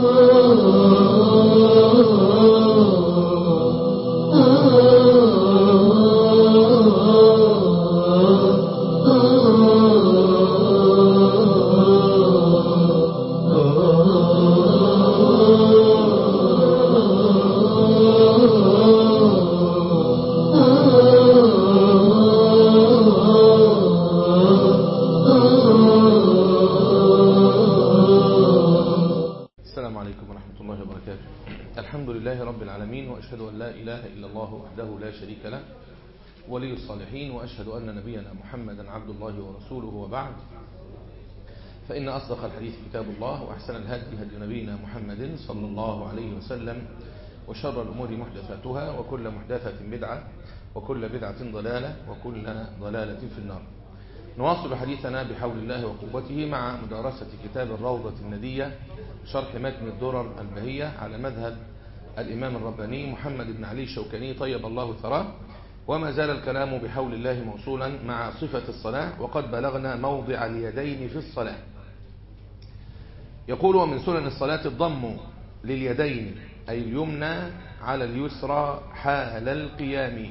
السلام عليكم ورحمة الله وبركاته الحمد لله رب العالمين وأشهد أن لا إله إلا الله وحده لا شريك له ولي الصالحين وأشهد أن نبينا محمدا عبد الله ورسوله وبعد فإن أصدق الحديث كتاب الله وأحسن الهدي هدي نبينا محمد صلى الله عليه وسلم وشر الأمور محدثاتها وكل محدثة بدعة وكل بدعة ضلالة وكل ضلالة في النار نواصل حديثنا بحول الله وقوته مع مدارسة كتاب الروضة الندية شرح متن الدرر البهية على مذهب الإمام الرباني محمد بن علي الشوكاني طيب الله ثراه وما زال الكلام بحول الله موصولا مع صفة الصلاة وقد بلغنا موضع اليدين في الصلاة يقول ومن سنن الصلاة الضم لليدين أي اليمنى على اليسرى حال القيام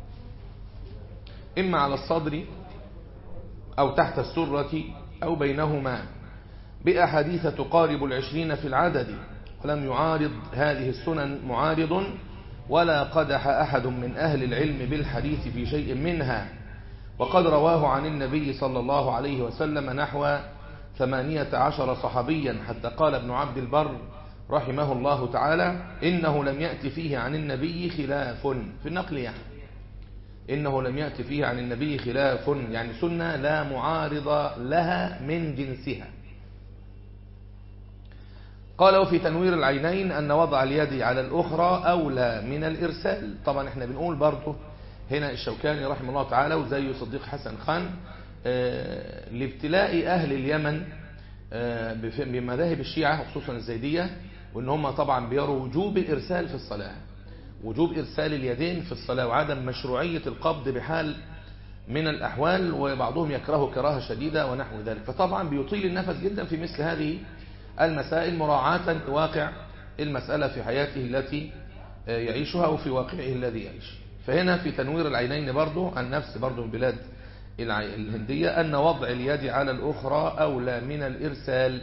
إما على الصدر أو تحت السرة أو بينهما بأحاديث تقارب العشرين في العدد ولم يعارض هذه السنن معارض ولا قدح أحد من أهل العلم بالحديث في شيء منها وقد رواه عن النبي صلى الله عليه وسلم نحو ثمانية عشر صحابيا حتى قال ابن عبد البر رحمه الله تعالى إنه لم يأتي فيه عن النبي خلاف في النقل يعني إنه لم يأتي فيه عن النبي خلاف يعني سنة لا معارض لها من جنسها قال وفي تنوير العينين أن وضع اليد على الأخرى أولى من الإرسال طبعا احنا بنقول برضه هنا الشوكاني رحمه الله تعالى وزي صديق حسن خان آه لابتلاء أهل اليمن آه بمذاهب الشيعة خصوصا الزيدية وان هم طبعا بيروا وجوب الإرسال في الصلاة وجوب إرسال اليدين في الصلاة وعدم مشروعية القبض بحال من الأحوال وبعضهم يكره كراهة شديدة ونحو ذلك فطبعا بيطيل النفس جدا في مثل هذه المسائل مراعاة واقع المسألة في حياته التي يعيشها أو في واقعه الذي يعيش فهنا في تنوير العينين برضو النفس برضو من بلاد الهندية أن وضع اليد على الأخرى أولى من الإرسال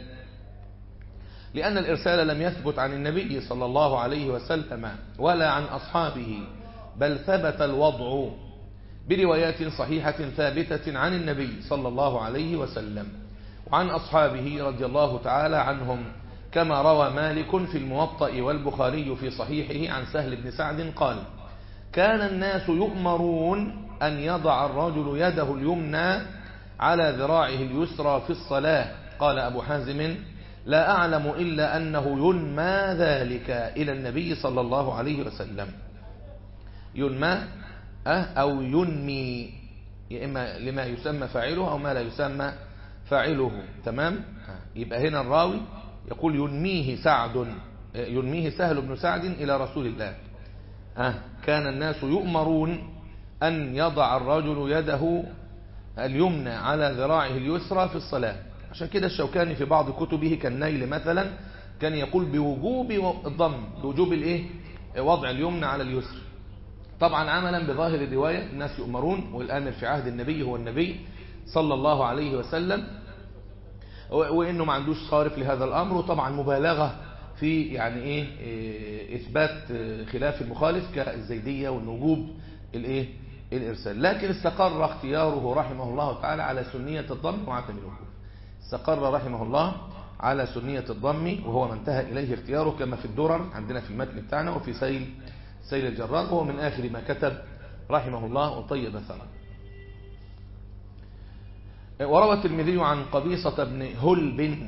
لأن الإرسال لم يثبت عن النبي صلى الله عليه وسلم ولا عن أصحابه بل ثبت الوضع بروايات صحيحة ثابتة عن النبي صلى الله عليه وسلم وعن أصحابه رضي الله تعالى عنهم كما روى مالك في الموطأ والبخاري في صحيحه عن سهل بن سعد قال كان الناس يؤمرون أن يضع الرجل يده اليمنى على ذراعه اليسرى في الصلاة قال أبو حازم لا أعلم إلا أنه ينمى ذلك إلى النبي صلى الله عليه وسلم ينمى أو ينمي إما لما يسمى فاعله أو ما لا يسمى فاعله تمام يبقى هنا الراوي يقول ينميه سعد ينميه سهل بن سعد إلى رسول الله كان الناس يؤمرون أن يضع الرجل يده اليمنى على ذراعه اليسرى في الصلاة عشان كده الشوكاني في بعض كتبه كالنيل مثلا كان يقول بوجوب الضم بوجوب الايه وضع اليمنى على اليسر طبعا عملا بظاهر الرواية الناس يؤمرون والآمر في عهد النبي هو النبي صلى الله عليه وسلم وانه ما عندوش صارف لهذا الامر وطبعا مبالغة في يعني ايه اثبات خلاف المخالف كالزيدية والنجوب الايه الارسال لكن استقر اختياره رحمه الله تعالى على سنية الضم وعدم الوقوف استقر رحمه الله على سنية الضم وهو ما انتهى إليه اختياره كما في الدرر عندنا في المتن بتاعنا وفي سيل سيل الجرار وهو من آخر ما كتب رحمه الله وطيب ثرى وروى الترمذي عن قبيصة بن هلب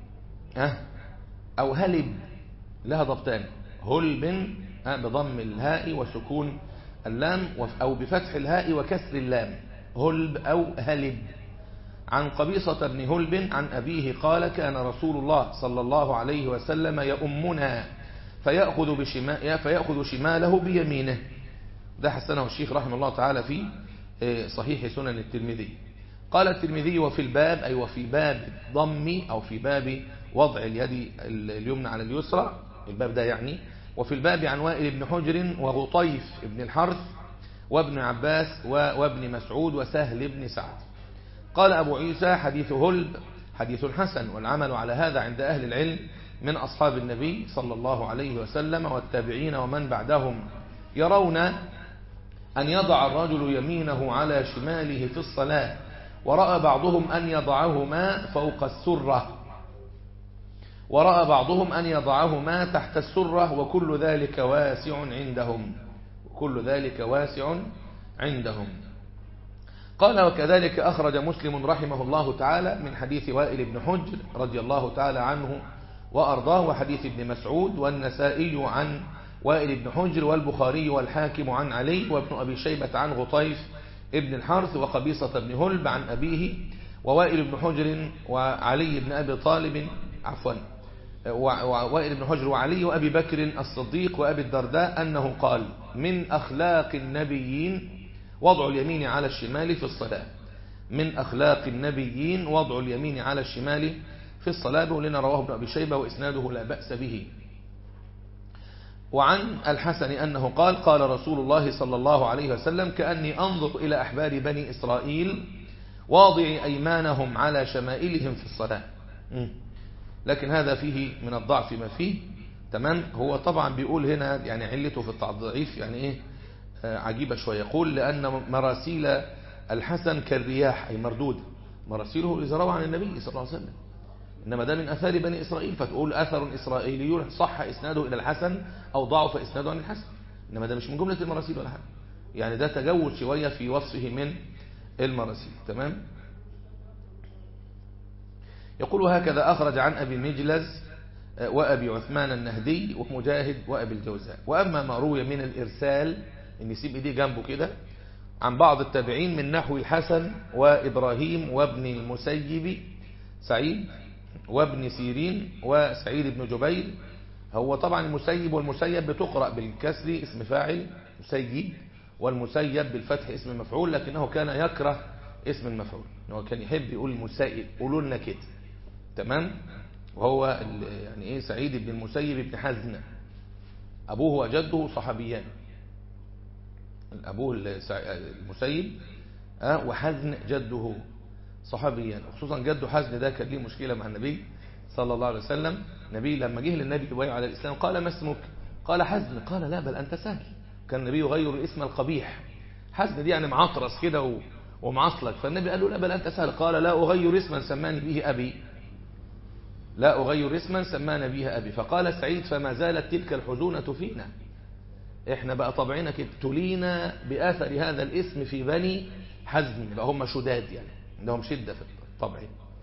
أو هلب لها ضبطان هلب بضم الهاء وسكون اللام أو بفتح الهاء وكسر اللام هلب أو هلب عن قبيصة بن هلب عن أبيه قال كان رسول الله صلى الله عليه وسلم يؤمنا فيأخذ, بشمال فيأخذ شماله بيمينه ده حسنه الشيخ رحمه الله تعالى في صحيح سنن الترمذي قال الترمذي وفي الباب أي وفي باب ضم أو في باب وضع اليد اليمنى على اليسرى الباب ده يعني وفي الباب عن وائل بن حجر وغطيف بن الحرث وابن عباس وابن مسعود وسهل بن سعد قال أبو عيسى حديث هلب حديث حسن والعمل على هذا عند أهل العلم من أصحاب النبي صلى الله عليه وسلم والتابعين ومن بعدهم يرون أن يضع الرجل يمينه على شماله في الصلاة ورأى بعضهم أن يضعهما فوق السرة ورأى بعضهم أن يضعهما تحت السرة وكل ذلك واسع عندهم كل ذلك واسع عندهم قال وكذلك أخرج مسلم رحمه الله تعالى من حديث وائل بن حجر رضي الله تعالى عنه وأرضاه وحديث ابن مسعود والنسائي عن وائل بن حجر والبخاري والحاكم عن علي وابن أبي شيبة عن غطيف ابن الحارث وقبيصة بن هلب عن أبيه ووائل بن حجر وعلي بن أبي طالب عفوا ووائل بن حجر وعلي وأبي بكر الصديق وأبي الدرداء أنه قال من أخلاق النبيين وضع اليمين على الشمال في الصلاة من أخلاق النبيين وضع اليمين على الشمال في الصلاة بولنا رواه ابن أبي شيبة وإسناده لا بأس به وعن الحسن أنه قال قال رسول الله صلى الله عليه وسلم كأني أنظر إلى أحبار بني إسرائيل واضع أيمانهم على شمائلهم في الصلاة لكن هذا فيه من الضعف ما فيه تمام هو طبعا بيقول هنا يعني علته في التضعيف يعني ايه عجيبة شوية يقول لأن مراسيل الحسن كالرياح أي مردودة مراسيله إذا روى عن النبي صلى الله عليه وسلم إنما ده من أثار بني إسرائيل فتقول أثر إسرائيلي صح إسناده إلى الحسن أو ضعف إسناده عن الحسن إنما ده مش من جملة المراسيل ولا حاجة يعني ده تجود شوية في وصفه من المراسيل تمام يقول هكذا أخرج عن أبي مجلز وأبي عثمان النهدي ومجاهد وأبي الجوزاء وأما ما روي من الإرسال إن يسيب إيديه جنبه كده عن بعض التابعين من نحو الحسن وإبراهيم وابن المسيب سعيد وابن سيرين وسعيد بن جبير هو طبعا المسيب والمسيب بتقرأ بالكسر اسم فاعل مسيب والمسيب بالفتح اسم مفعول لكنه كان يكره اسم المفعول هو كان يحب يقول المسيب قولوا لنا كده تمام وهو يعني ايه سعيد بن المسيب بن حزن ابوه وجده صحابيان ابوه المسيب أه وحزن جده صحابيان خصوصا جده حزن ده كان ليه مشكله مع النبي صلى الله عليه وسلم النبي لما جه للنبي يبايع على الاسلام قال ما اسمك قال حزن قال لا بل انت سهل كان النبي يغير الاسم القبيح حزن دي يعني معطرس كده و... ومعصلك فالنبي قال له لا بل أنت سهل قال لا أغير اسما سماني به أبي لا أغير اسما سمانا به أبي فقال سعيد فما زالت تلك الحزونة فينا احنا بقى طبعنا كده تلينا بأثر هذا الاسم في بني حزم بقى هم شداد يعني عندهم شدة في الطبع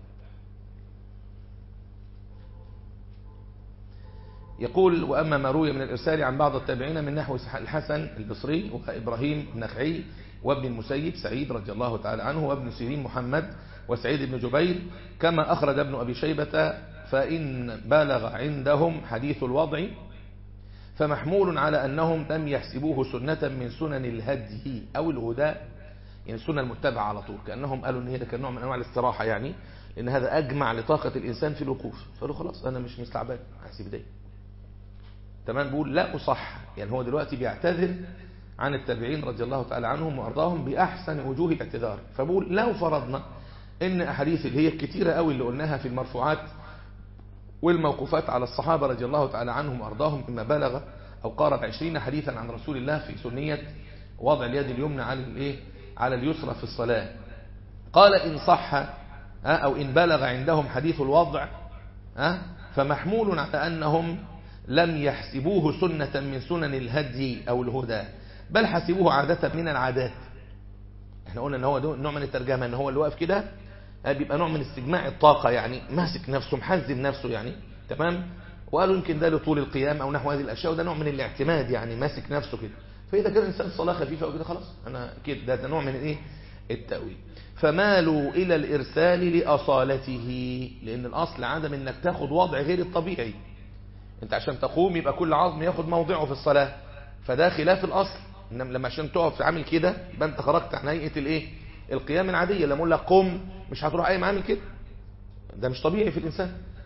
يقول وأما ما روي من الإرسال عن بعض التابعين من نحو الحسن البصري وإبراهيم النخعي وابن المسيب سعيد رضي الله تعالى عنه وابن سيرين محمد وسعيد بن جبير كما أخرج ابن أبي شيبة فإن بلغ عندهم حديث الوضع فمحمول على أنهم لم يحسبوه سنة من سنن الهدي أو الهدى يعني السنة المتبعة على طول كأنهم قالوا أن هذا كان نوع من أنواع الاستراحة يعني لأن هذا أجمع لطاقة الإنسان في الوقوف فقالوا خلاص أنا مش مستعبان أحسب ده تمام بيقول لا أصح يعني هو دلوقتي بيعتذر عن التابعين رضي الله تعالى عنهم وأرضاهم بأحسن وجوه الاعتذار فبقول لو فرضنا ان أحاديث اللي هي الكتيرة قوي اللي قلناها في المرفوعات والموقوفات على الصحابة رضي الله تعالى عنهم وأرضاهم مما بلغ أو قارب عشرين حديثا عن رسول الله في سنية وضع اليد اليمنى على الايه على اليسرى في الصلاة قال إن صح أو إن بلغ عندهم حديث الوضع فمحمول على أنهم لم يحسبوه سنة من سنن الهدي أو الهدى بل حسبوه عادة من العادات احنا قلنا ان هو نوع من الترجمة ان هو اللي واقف كده بيبقى نوع من استجماع الطاقة يعني ماسك نفسه محزم نفسه يعني تمام وقالوا يمكن ده لطول القيام او نحو هذه الاشياء وده نوع من الاعتماد يعني ماسك نفسه كده فاذا كان الانسان صلاة خفيفة او كده خلاص انا كده ده, ده نوع من الايه التأويل فمالوا الى الارسال لاصالته لان الاصل عدم انك تاخد وضع غير الطبيعي انت عشان تقوم يبقى كل عظم ياخد موضعه في الصلاة فده خلاف الاصل انما لما عشان تقف عامل كده يبقى انت خرجت عن هيئه الايه القيام العاديه لما اقول لك قم مش هتروح قايم عامل كده ده مش طبيعي في الانسان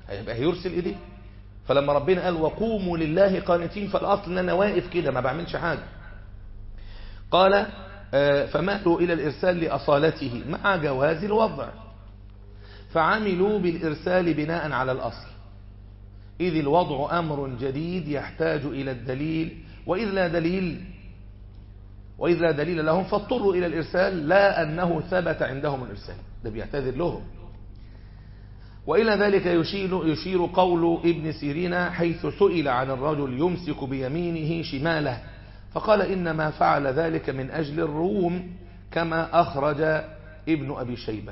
هيبقى هيرسل إليه فلما ربنا قال وقوموا لله قانتين فالأصل أن أنا واقف كده ما بعملش حاجة قال فمالوا إلى الإرسال لأصالته مع جواز الوضع فعملوا بالإرسال بناء على الأصل إذ الوضع أمر جديد يحتاج إلى الدليل وإذ لا دليل وإذ لا دليل لهم فاضطروا إلى الإرسال لا أنه ثبت عندهم الإرسال ده بيعتذر لهم وإلى ذلك يشير, يشير قول ابن سيرين حيث سئل عن الرجل يمسك بيمينه شماله فقال إنما فعل ذلك من أجل الروم كما أخرج ابن أبي شيبة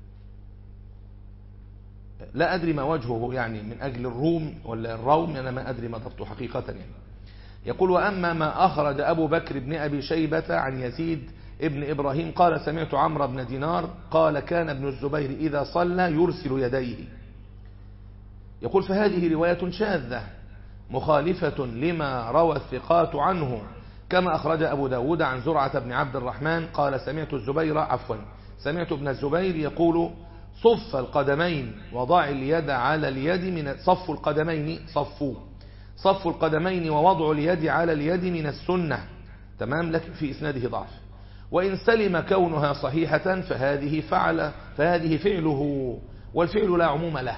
لا أدري ما وجهه يعني من أجل الروم ولا الروم أنا ما أدري ما ضبطه حقيقة يعني يقول وأما ما أخرج أبو بكر بن أبي شيبة عن يزيد ابن إبراهيم قال سمعت عمرو بن دينار قال كان ابن الزبير إذا صلى يرسل يديه يقول فهذه رواية شاذة مخالفة لما روى الثقات عنه كما أخرج أبو داود عن زرعة بن عبد الرحمن قال سمعت الزبير عفوا سمعت ابن الزبير يقول صف القدمين وضع اليد على اليد من صف القدمين صفوا صف القدمين ووضع اليد على اليد من السنة تمام لكن في إسناده ضعف وإن سلم كونها صحيحة فهذه فعل فهذه فعله والفعل لا عموم له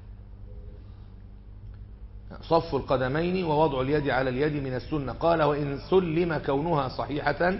صف القدمين ووضع اليد على اليد من السنة قال وإن سلم كونها صحيحة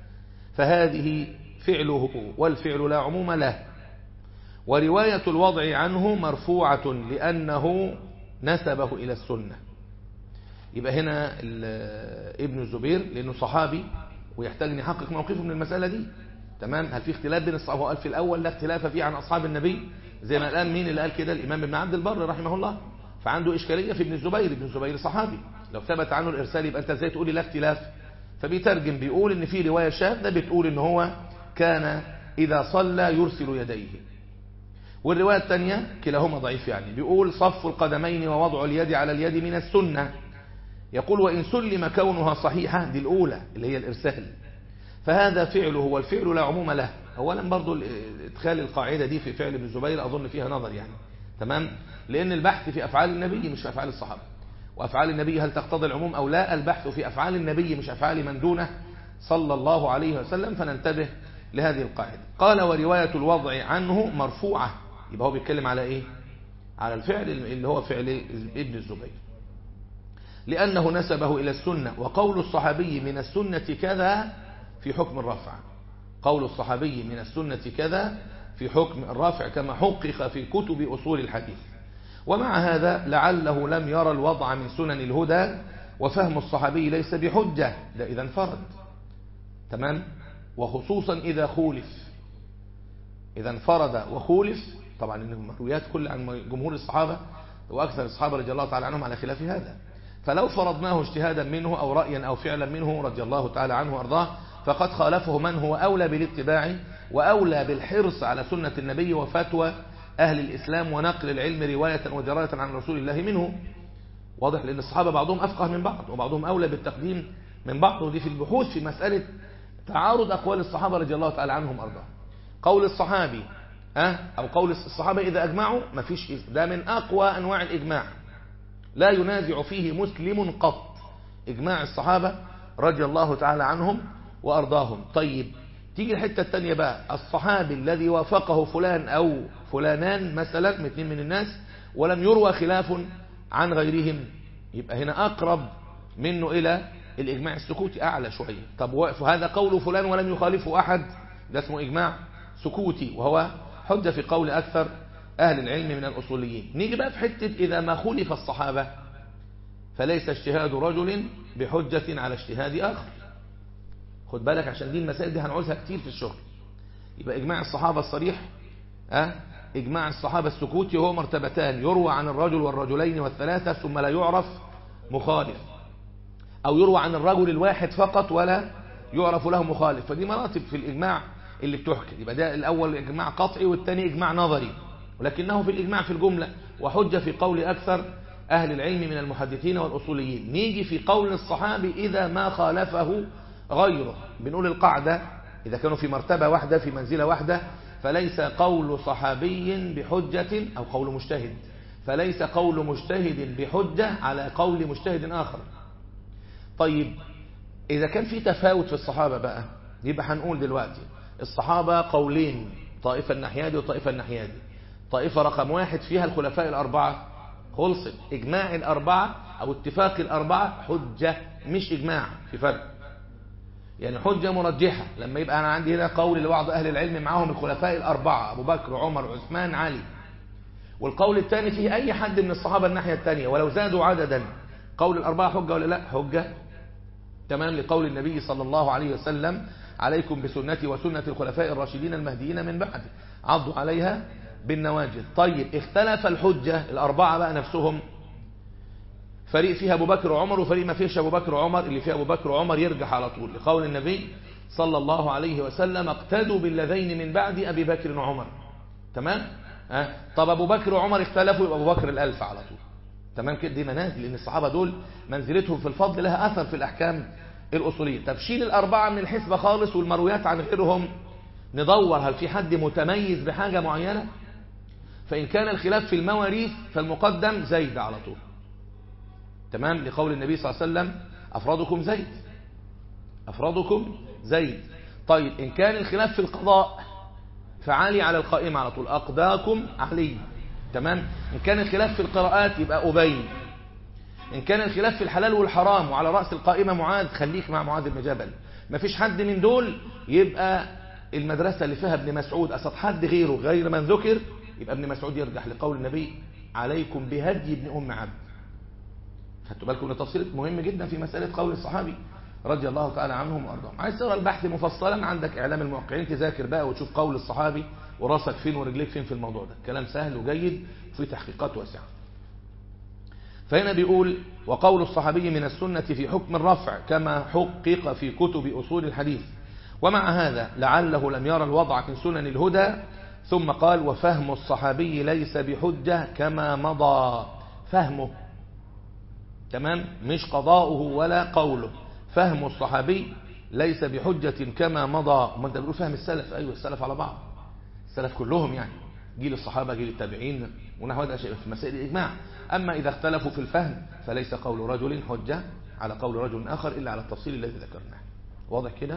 فهذه فعله والفعل لا عموم له ورواية الوضع عنه مرفوعة لأنه نسبه إلى السنة يبقى هنا ابن الزبير لأنه صحابي ويحتاج أن يحقق موقفه من المسألة دي تمام هل في اختلاف بين الصحابة قال في الأول لا اختلاف فيه عن أصحاب النبي زي ما الآن مين اللي قال كده الإمام ابن عبد البر رحمه الله فعنده إشكالية في ابن الزبير ابن الزبير صحابي لو ثبت عنه الإرسال يبقى أنت ازاي تقولي لا اختلاف فبيترجم بيقول ان في رواية شاذة بتقول ان هو كان إذا صلى يرسل يديه والرواية الثانية كلاهما ضعيف يعني بيقول صف القدمين ووضع اليد على اليد من السنة يقول وإن سلم كونها صحيحة دي الأولى اللي هي الإرسال فهذا فعله والفعل لا عموم له أولا برضو ادخال القاعدة دي في فعل ابن الزبير أظن فيها نظر يعني تمام لأن البحث في أفعال النبي مش في أفعال الصحابة وأفعال النبي هل تقتضي العموم أو لا البحث في أفعال النبي مش أفعال من دونه صلى الله عليه وسلم فننتبه لهذه القاعدة قال ورواية الوضع عنه مرفوعة يبقى هو بيتكلم على إيه على الفعل اللي هو فعل ابن الزبير لأنه نسبه إلى السنة وقول الصحابي من السنة كذا في حكم الرفع قول الصحابي من السنة كذا في حكم الرافع كما حقق في كتب أصول الحديث ومع هذا لعله لم يرى الوضع من سنن الهدى وفهم الصحابي ليس بحجة ده إذا انفرد تمام وخصوصا إذا خولف إذا انفرد وخولف طبعا المرويات كل عن جمهور الصحابة وأكثر الصحابة رضي الله تعالى عنهم على خلاف هذا فلو فرضناه اجتهادا منه أو رأيا أو فعلا منه رضي الله تعالى عنه وأرضاه فقد خالفه من هو أولى بالاتباع وأولى بالحرص على سنة النبي وفتوى أهل الإسلام ونقل العلم رواية ودراية عن رسول الله منه واضح لأن الصحابة بعضهم أفقه من بعض وبعضهم أولى بالتقديم من بعض ودي في البحوث في مسألة تعارض أقوال الصحابة رضي الله تعالى عنهم أرضاه قول الصحابي أه؟ أو قول الصحابة إذا أجمعوا ما فيش ده من أقوى أنواع الإجماع لا ينازع فيه مسلم قط إجماع الصحابة رضي الله تعالى عنهم وأرضاهم طيب تيجي الحتة الثانية بقى الصحابي الذي وافقه فلان أو فلانان مثلا من اثنين من الناس ولم يروى خلاف عن غيرهم يبقى هنا أقرب منه إلى الإجماع السكوتي أعلى شوية طب هذا قول فلان ولم يخالفه أحد ده اسمه إجماع سكوتي وهو حجة في قول أكثر أهل العلم من الأصوليين نيجي بقى في حتة إذا ما خلف الصحابة فليس اجتهاد رجل بحجة على اجتهاد آخر خد بالك عشان دي المسائل دي هنعوزها كتير في الشغل يبقى إجماع الصحابة الصريح أه؟ إجماع الصحابة السكوتي هو مرتبتان يروى عن الرجل والرجلين والثلاثة ثم لا يعرف مخالف أو يروى عن الرجل الواحد فقط ولا يعرف له مخالف فدي مراتب في الإجماع اللي بتحكي يبقى ده الأول إجماع قطعي والثاني إجماع نظري ولكنه في الإجماع في الجملة وحجة في قول أكثر أهل العلم من المحدثين والأصوليين نيجي في قول الصحابي إذا ما خالفه غيره بنقول القاعدة إذا كانوا في مرتبة واحدة في منزلة واحدة فليس قول صحابي بحجة أو قول مجتهد فليس قول مجتهد بحجة على قول مجتهد آخر طيب إذا كان في تفاوت في الصحابة بقى يبقى هنقول دلوقتي الصحابة قولين طائفة النحيادي وطائفة النحيادي طائفة رقم واحد فيها الخلفاء الأربعة خلصت إجماع الأربعة أو اتفاق الأربعة حجة مش إجماع في فرق يعني حجة مرجحة لما يبقى أنا عندي هنا قول لبعض أهل العلم معهم الخلفاء الأربعة أبو بكر عمر عثمان علي والقول الثاني فيه أي حد من الصحابة الناحية الثانية ولو زادوا عددا قول الأربعة حجة ولا لا حجة تمام لقول النبي صلى الله عليه وسلم عليكم بسنتي وسنة الخلفاء الراشدين المهديين من بعد عضوا عليها بالنواجذ طيب اختلف الحجة الأربعة بقى نفسهم فريق فيها أبو بكر وعمر وفريق ما فيهش أبو بكر وعمر اللي فيها أبو بكر وعمر يرجح على طول لقول النبي صلى الله عليه وسلم اقتدوا بالذين من بعد أبي بكر وعمر تمام ها طب أبو بكر وعمر اختلفوا يبقى أبو بكر الألف على طول تمام كده دي منازل لأن الصحابة دول منزلتهم في الفضل لها أثر في الأحكام الأصولية طب شيل الأربعة من الحسبة خالص والمرويات عن غيرهم ندور هل في حد متميز بحاجة معينة فإن كان الخلاف في المواريث فالمقدم زيد على طول تمام لقول النبي صلى الله عليه وسلم أفرادكم زيد أفرادكم زيد طيب إن كان الخلاف في القضاء فعلي على القائمة على طول أقداكم علي تمام إن كان الخلاف في القراءات يبقى أبي إن كان الخلاف في الحلال والحرام وعلى رأس القائمة معاذ خليك مع معاذ بن جبل ما فيش حد من دول يبقى المدرسة اللي فيها ابن مسعود أصد حد غيره غير من ذكر يبقى ابن مسعود يرجح لقول النبي عليكم بهدي ابن أم عبد خدتوا بالكم ان التفصيل مهم جدا في مسألة قول الصحابي رضي الله تعالى عنهم وارضاهم عايز تقرا البحث مفصلا عندك اعلام الموقعين تذاكر بقى وتشوف قول الصحابي وراسك فين ورجليك فين في الموضوع ده كلام سهل وجيد وفي تحقيقات واسعه فهنا بيقول وقول الصحابي من السنة في حكم الرفع كما حقق في كتب أصول الحديث ومع هذا لعله لم يرى الوضع في سنن الهدى ثم قال وفهم الصحابي ليس بحجة كما مضى فهمه تمام مش قضاؤه ولا قوله فهم الصحابي ليس بحجة كما مضى ما انت بتقول فهم السلف ايوه السلف على بعض السلف كلهم يعني جيل الصحابة جيل التابعين ونحو هذا شيء في مسائل الإجماع أما إذا اختلفوا في الفهم فليس قول رجل حجة على قول رجل آخر إلا على التفصيل الذي ذكرناه واضح كده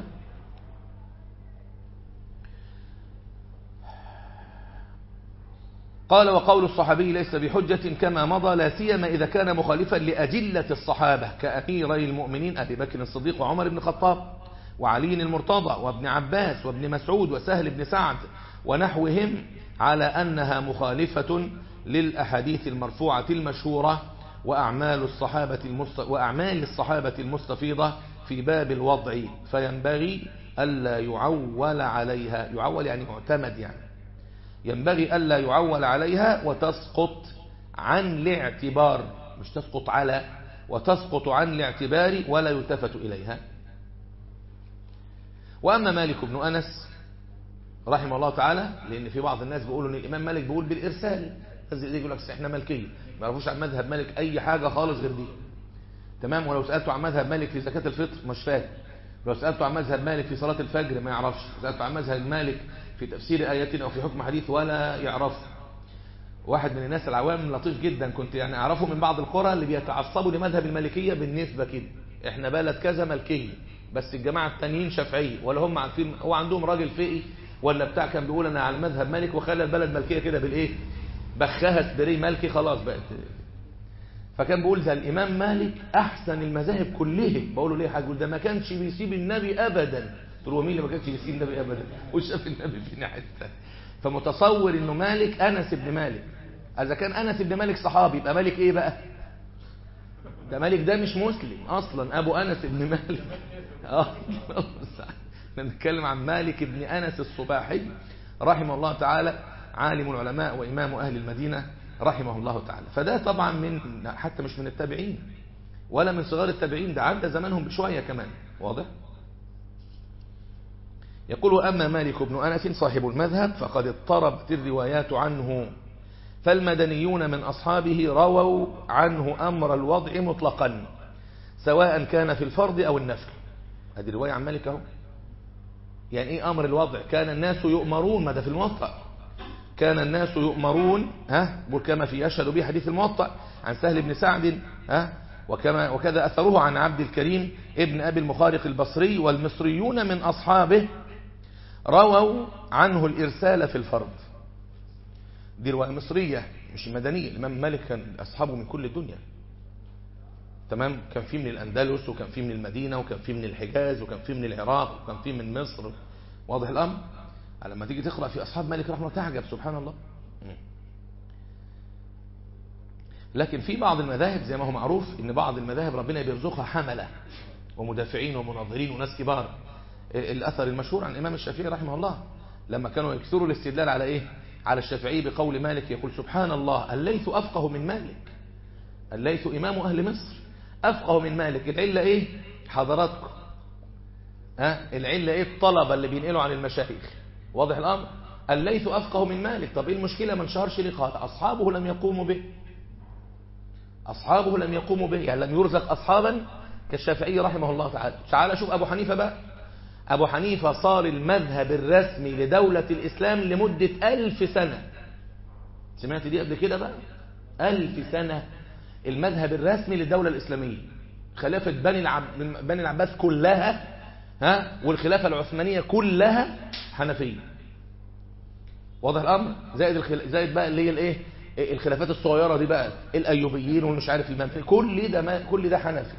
قال وقول الصحابي ليس بحجة كما مضى لا سيما إذا كان مخالفا لأجلة الصحابة كأميري المؤمنين أبي بكر الصديق وعمر بن الخطاب وعلي المرتضى وابن عباس وابن مسعود وسهل بن سعد ونحوهم على أنها مخالفة للأحاديث المرفوعة المشهورة وأعمال الصحابة المست... وأعمال الصحابة المستفيضة في باب الوضع فينبغي ألا يعول عليها يعول يعني معتمد يعني ينبغي ألا يعول عليها وتسقط عن الاعتبار مش تسقط على وتسقط عن الاعتبار ولا يلتفت إليها وأما مالك بن أنس رحمه الله تعالى لأن في بعض الناس بيقولوا أن الإمام مالك بيقول بالإرسال الذي يقول لك احنا مالكية ما يعرفوش عن مذهب مالك أي حاجة خالص غير دي تمام ولو سألته عن مذهب مالك في زكاة الفطر مش فاهم لو سألته عن مذهب مالك في صلاة الفجر ما يعرفش سألته عن مذهب مالك في تفسير آيات أو في حكم حديث ولا يعرف واحد من الناس العوام لطيف جدا كنت يعني أعرفه من بعض القرى اللي بيتعصبوا لمذهب المالكية بالنسبة كده احنا بلد كذا ملكية بس الجماعة التانيين شافعية ولا هم عارفين هو عندهم راجل فقي ولا بتاع كان بيقول انا على المذهب مالك وخلى البلد ملكية كده بالايه بخها سبري مالكي خلاص بقت فكان بيقول ده الامام مالك احسن المذاهب كلها بقول له ليه حاجه ده ما كانش بيسيب النبي ابدا قلت له مين اللي ما كانش بيسيب النبي ابدا وشاف النبي فينا حته فمتصور انه مالك انس بن مالك اذا كان انس بن مالك صحابي يبقى مالك ايه بقى ده مالك ده مش مسلم اصلا ابو انس بن مالك اه نتكلم عن مالك بن انس الصباحي رحمه الله تعالى عالم العلماء وامام اهل المدينه رحمه الله تعالى فده طبعا من حتى مش من التابعين ولا من صغار التابعين ده عدى زمانهم بشويه كمان واضح يقول أما مالك بن أنس صاحب المذهب فقد اضطربت الروايات عنه فالمدنيون من أصحابه رووا عنه أمر الوضع مطلقا سواء كان في الفرض أو النفل هذه رواية عن مالك اهو يعني إيه أمر الوضع كان الناس يؤمرون ماذا في الموطأ كان الناس يؤمرون ها كما في يشهد به حديث الموطأ عن سهل بن سعد ها وكما وكذا أثره عن عبد الكريم ابن أبي المخارق البصري والمصريون من أصحابه رووا عنه الإرسال في الفرض دي رواية مصرية مش مدنية الإمام مالك كان أصحابه من كل الدنيا تمام كان في من الأندلس وكان في من المدينة وكان في من الحجاز وكان في من العراق وكان في من مصر واضح الأمر لما تيجي تقرأ في أصحاب مالك رحمه الله تعجب سبحان الله لكن في بعض المذاهب زي ما هو معروف ان بعض المذاهب ربنا بيرزقها حملة ومدافعين ومناظرين وناس كبار الأثر المشهور عن الإمام الشافعي رحمه الله لما كانوا يكثروا الاستدلال على إيه على الشافعي بقول مالك يقول سبحان الله الليث أفقه من مالك الليث إمام أهل مصر أفقه من مالك العلة إيه حضراتكم ها العلة إيه الطلبة اللي بينقلوا عن المشايخ واضح الأمر الليث أفقه من مالك طب إيه المشكلة ما انشهرش ليه قال أصحابه لم يقوموا به أصحابه لم يقوموا به يعني لم يرزق أصحابا كالشافعي رحمه الله تعالى تعال شوف أبو حنيفة بقى أبو حنيفة صار المذهب الرسمي لدولة الإسلام لمدة ألف سنة سمعت دي قبل كده بقى ألف سنة المذهب الرسمي للدولة الإسلامية خلافة بني, العب... بني العباس كلها ها والخلافة العثمانية كلها حنفية واضح الأمر زائد, الخل... زائد بقى اللي هي الايه الخلافات الصغيرة دي بقى الأيوبيين والمش عارف المنفي كل ده ما... كل ده حنفي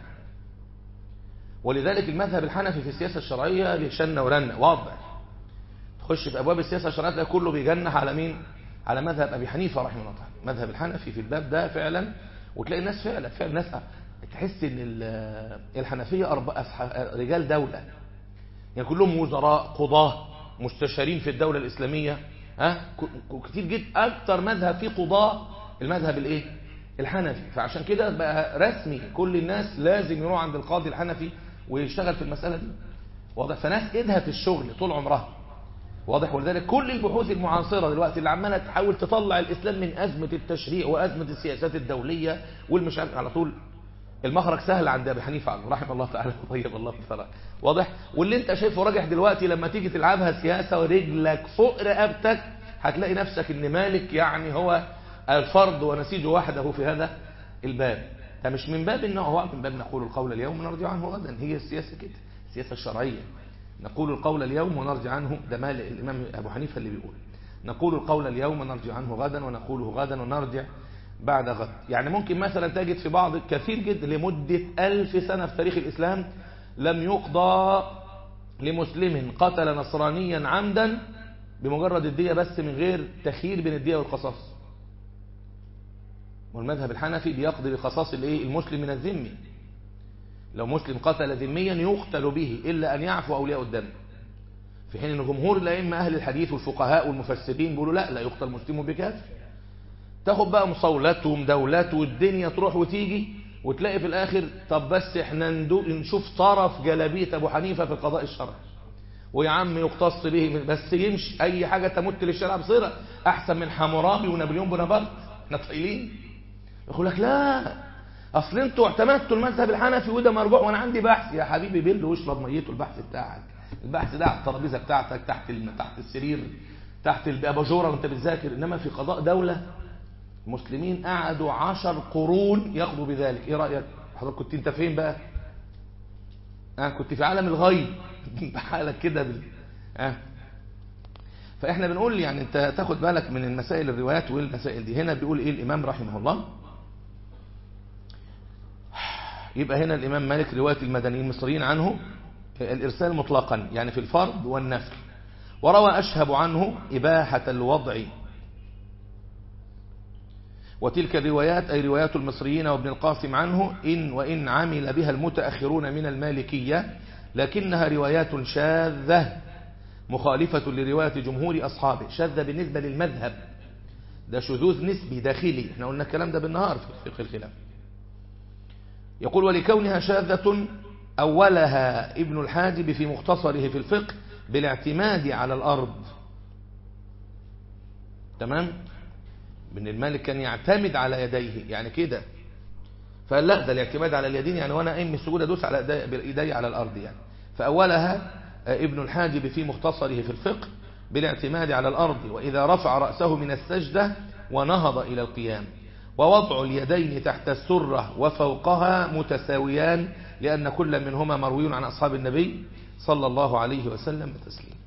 ولذلك المذهب الحنفي في السياسة الشرعية لشنة ورنة واضح تخش في أبواب السياسة الشرعية تلاقي كله بيجنح على مين على مذهب أبي حنيفة رحمه الله تعالى مذهب الحنفي في الباب ده فعلا وتلاقي الناس فعلا فعلا ناس تحس ان الحنفية أربع رجال دولة يعني كلهم وزراء قضاة مستشارين في الدولة الإسلامية ها كتير جدا أكتر مذهب فيه قضاة المذهب الايه الحنفي فعشان كده بقى رسمي كل الناس لازم يروح عند القاضي الحنفي ويشتغل في المسألة دي واضح فناس ايدها في الشغل طول عمرها واضح ولذلك كل البحوث المعاصرة دلوقتي اللي عمالة تحاول تطلع الإسلام من أزمة التشريع وأزمة السياسات الدولية والمش على طول المخرج سهل عند أبي حنيفة عنه رحمه الله تعالى طيب الله بفرق واضح واللي انت شايفه راجح دلوقتي لما تيجي تلعبها سياسة ورجلك فوق رقبتك هتلاقي نفسك ان مالك يعني هو الفرد ونسيج وحده في هذا الباب ده مش من باب انه هو من باب نقول القول اليوم ونرجع عنه غدا هي السياسة كده السياسة الشرعية نقول القول اليوم ونرجع عنه ده مال الإمام أبو حنيفة اللي بيقول نقول القول اليوم ونرجع عنه غدا ونقوله غدا ونرجع بعد غد يعني ممكن مثلا تجد في بعض كثير جدا لمدة ألف سنة في تاريخ الإسلام لم يقضى لمسلم قتل نصرانيا عمدا بمجرد الدية بس من غير تخيير بين الدية والقصاص والمذهب الحنفي بيقضي بقصاص الايه المسلم من الذمي لو مسلم قتل ذميا يقتل به إلا أن يعفو أولياء الدم في حين أن جمهور الأئمة أهل الحديث والفقهاء والمفسرين بيقولوا لا لا يقتل مسلم بكافر تاخد بقى مصولته مدولته والدنيا تروح وتيجي وتلاقي في الآخر طب بس احنا نشوف طرف جلبية أبو حنيفة في القضاء الشرعي ويا عم يقتص به بس يمشي أي حاجة تمت للشرع بصيرة أحسن من حمورابي ونابليون بونابرت احنا طايلين يقول لك لا اصل انتوا اعتمدتوا المذهب الحنفي وده مرجوع وانا عندي بحث يا حبيبي بل واشرب ميته البحث بتاعك البحث ده على الترابيزه بتاعتك تحت تحت السرير تحت الاباجوره وانت بتذاكر انما في قضاء دوله المسلمين قعدوا عشر قرون ياخدوا بذلك ايه رايك حضرتك كنت انت فين بقى اه كنت في عالم الغيب بحالك كده بال... اه فاحنا بنقول يعني انت تاخد بالك من المسائل الروايات والمسائل دي هنا بيقول ايه الامام رحمه الله يبقى هنا الإمام مالك رواية المدنيين المصريين عنه الإرسال مطلقا يعني في الفرض والنفل وروى أشهب عنه إباحة الوضع وتلك الروايات أي روايات المصريين وابن القاسم عنه إن وإن عمل بها المتأخرون من المالكية لكنها روايات شاذة مخالفة لرواية جمهور أصحابه شاذة بالنسبة للمذهب ده شذوذ نسبي داخلي احنا قلنا الكلام ده بالنهار في فقه الخلاف يقول ولكونها شاذة أولها ابن الحاجب في مختصره في الفقه بالاعتماد على الأرض تمام ابن المالك كان يعتمد على يديه يعني كده فقال لا ده الاعتماد على اليدين يعني وانا ام السجود ادوس على ايدي على الارض يعني فاولها ابن الحاجب في مختصره في الفقه بالاعتماد على الأرض وإذا رفع رأسه من السجدة ونهض إلى القيام ووضع اليدين تحت السرة وفوقها متساويان لأن كل منهما مروي عن أصحاب النبي صلى الله عليه وسلم بتسليم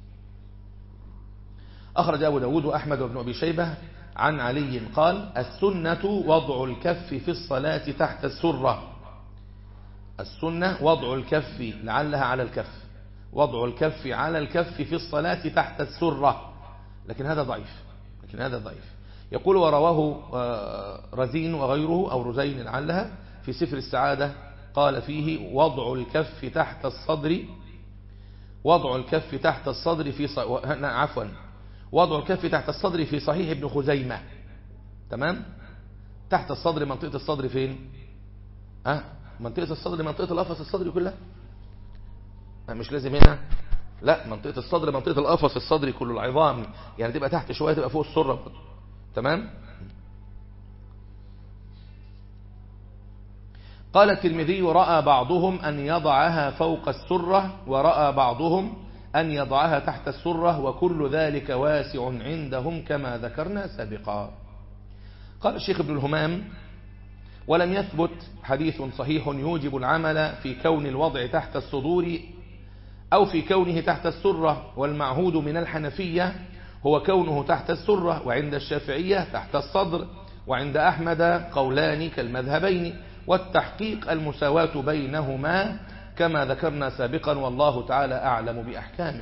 أخرج أبو داود وأحمد وابن أبي شيبة عن علي قال السنة وضع الكف في الصلاة تحت السرة السنة وضع الكف لعلها على الكف وضع الكف على الكف في الصلاة تحت السرة لكن هذا ضعيف لكن هذا ضعيف يقول ورواه رزين وغيره أو رزين لعلها في سفر السعادة قال فيه وضع الكف تحت الصدر وضع الكف تحت الصدر في ص... عفوا وضع الكف تحت الصدر في صحيح ابن خزيمة تمام تحت الصدر منطقة الصدر فين أه؟ منطقة الصدر منطقة القفص الصدري كلها أه مش لازم هنا لا منطقة الصدر منطقة القفص الصدري كله العظام يعني تبقى تحت شوية تبقى فوق السرة برضه تمام قال الترمذي رأى بعضهم أن يضعها فوق السرة ورأى بعضهم أن يضعها تحت السرة وكل ذلك واسع عندهم كما ذكرنا سابقا قال الشيخ ابن الهمام ولم يثبت حديث صحيح يوجب العمل في كون الوضع تحت الصدور أو في كونه تحت السرة والمعهود من الحنفية هو كونه تحت السرة وعند الشافعية تحت الصدر وعند أحمد قولان كالمذهبين والتحقيق المساواة بينهما كما ذكرنا سابقا والله تعالى أعلم بأحكامه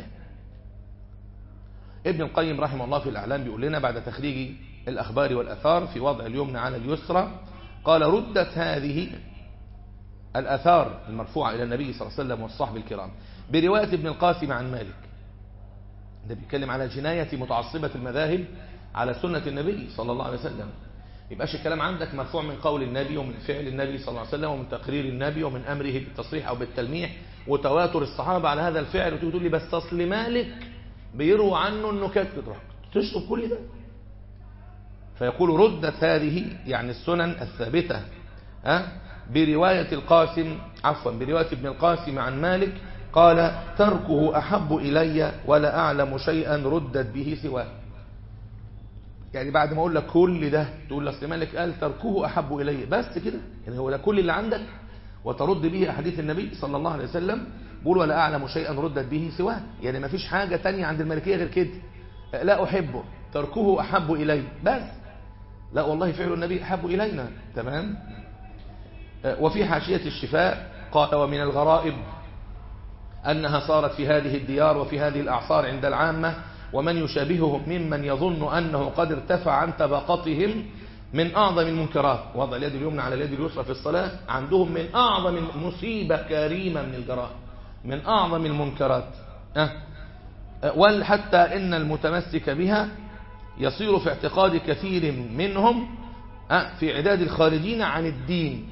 ابن القيم رحمه الله في الأعلام بيقول لنا بعد تخريج الأخبار والأثار في وضع اليمنى على اليسرى قال ردت هذه الأثار المرفوعة إلى النبي صلى الله عليه وسلم والصحب الكرام برواية ابن القاسم عن مالك ده بيتكلم على جناية متعصبة المذاهب على سنة النبي صلى الله عليه وسلم يبقاش الكلام عندك مرفوع من قول النبي ومن فعل النبي صلى الله عليه وسلم ومن تقرير النبي ومن أمره بالتصريح أو بالتلميح وتواتر الصحابة على هذا الفعل وتقول تقول لي بس أصل مالك بيروى عنه أنه كانت تروح تشرب كل ده فيقول ردت هذه يعني السنن الثابتة أه؟ برواية القاسم عفوا برواية ابن القاسم عن مالك قال تركه أحب إلي ولا أعلم شيئا ردت به سواه يعني بعد ما أقول لك كل ده تقول لك مالك قال تركه أحب إلي بس كده يعني هو ده كل اللي عندك وترد به أحاديث النبي صلى الله عليه وسلم بقول ولا أعلم شيئا ردت به سواه يعني ما فيش حاجة تانية عند المالكية غير كده لا أحبه تركه أحب إلي بس لا والله فعل النبي أحب إلينا تمام وفي حاشية الشفاء قال ومن الغرائب أنها صارت في هذه الديار وفي هذه الأعصار عند العامة ومن يشابههم ممن يظن أنه قد ارتفع عن طبقتهم من أعظم المنكرات وضع اليد اليمنى على اليد اليسرى في الصلاة عندهم من أعظم مصيبة كريمة من الجرائم من أعظم المنكرات أه؟ وحتى إن المتمسك بها يصير في اعتقاد كثير منهم أه؟ في عداد الخارجين عن الدين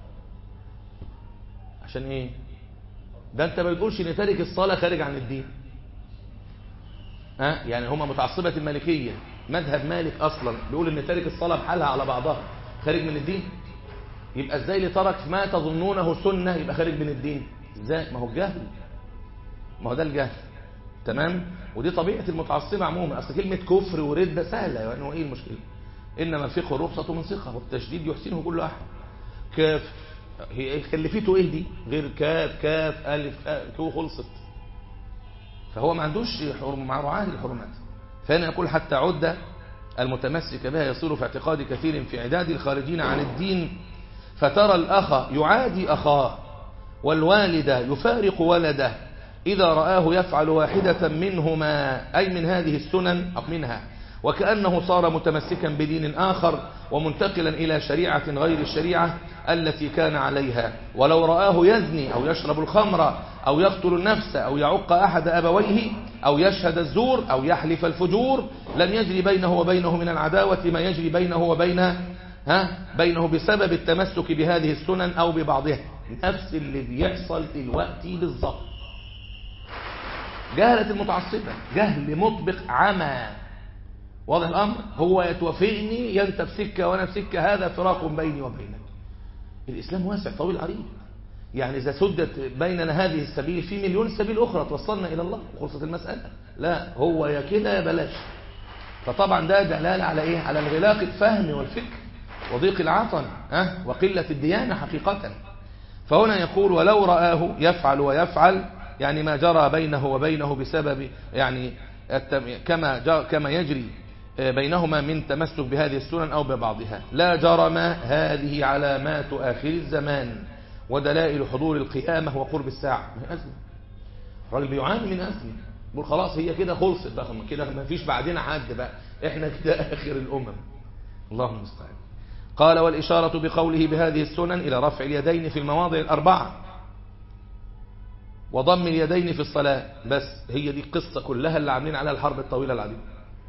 عشان ايه ده انت ما بتقولش ان تارك الصلاة خارج عن الدين ها يعني هما متعصبة المالكية مذهب مالك اصلا بيقول ان تارك الصلاة بحالها على بعضها خارج من الدين يبقى ازاي اللي ترك ما تظنونه سنة يبقى خارج من الدين ازاي ما هو الجهل ما هو ده الجهل تمام ودي طبيعة المتعصبة عموما اصل كلمة كفر وردة سهلة يعني هو ايه المشكلة انما الفقه رخصة من ثقة والتشديد يحسنه كل احد كافر هي كلفته ايه دي غير كاف كاف الف تو خلصت فهو ما عندوش مراعاه للحرمات فهنا يقول حتى عد المتمسك بها يصير في اعتقاد كثير في عداد الخارجين عن الدين فترى الأخ يعادي أخاه والوالد يفارق ولده إذا رآه يفعل واحدة منهما أي من هذه السنن أو منها وكأنه صار متمسكا بدين آخر ومنتقلا إلى شريعة غير الشريعة التي كان عليها ولو رآه يزني أو يشرب الخمر أو يقتل النفس أو يعق أحد أبويه أو يشهد الزور أو يحلف الفجور لم يجري بينه وبينه من العداوة ما يجري بينه وبين ها بينه بسبب التمسك بهذه السنن أو ببعضها نفس اللي بيحصل دلوقتي بالظبط جهلة المتعصبة جهل مطبق عمى واضح الأمر هو يتوافقني ينت في سكة وأنا في سكة هذا فراق بيني وبينك الإسلام واسع طويل عريض يعني إذا سدت بيننا هذه السبيل في مليون سبيل أخرى توصلنا إلى الله وخلصت المسألة لا هو يا كده يا بلاش فطبعا ده دلالة على ايه على انغلاق الفهم والفكر وضيق العطن أه؟ وقلة الديانة حقيقة فهنا يقول ولو رآه يفعل ويفعل يعني ما جرى بينه وبينه بسبب يعني كما كما يجري بينهما من تمسك بهذه السنن أو ببعضها لا جرم هذه علامات آخر الزمان ودلائل حضور القيامة وقرب الساعة من أزمة الراجل بيعاني من أزمة يقول خلاص هي كده خلصت بقى كده ما فيش بعدنا حد بقى احنا كده آخر الأمم الله المستعان قال والإشارة بقوله بهذه السنن إلى رفع اليدين في المواضع الأربعة وضم اليدين في الصلاة بس هي دي القصة كلها اللي عاملين عليها الحرب الطويلة العديدة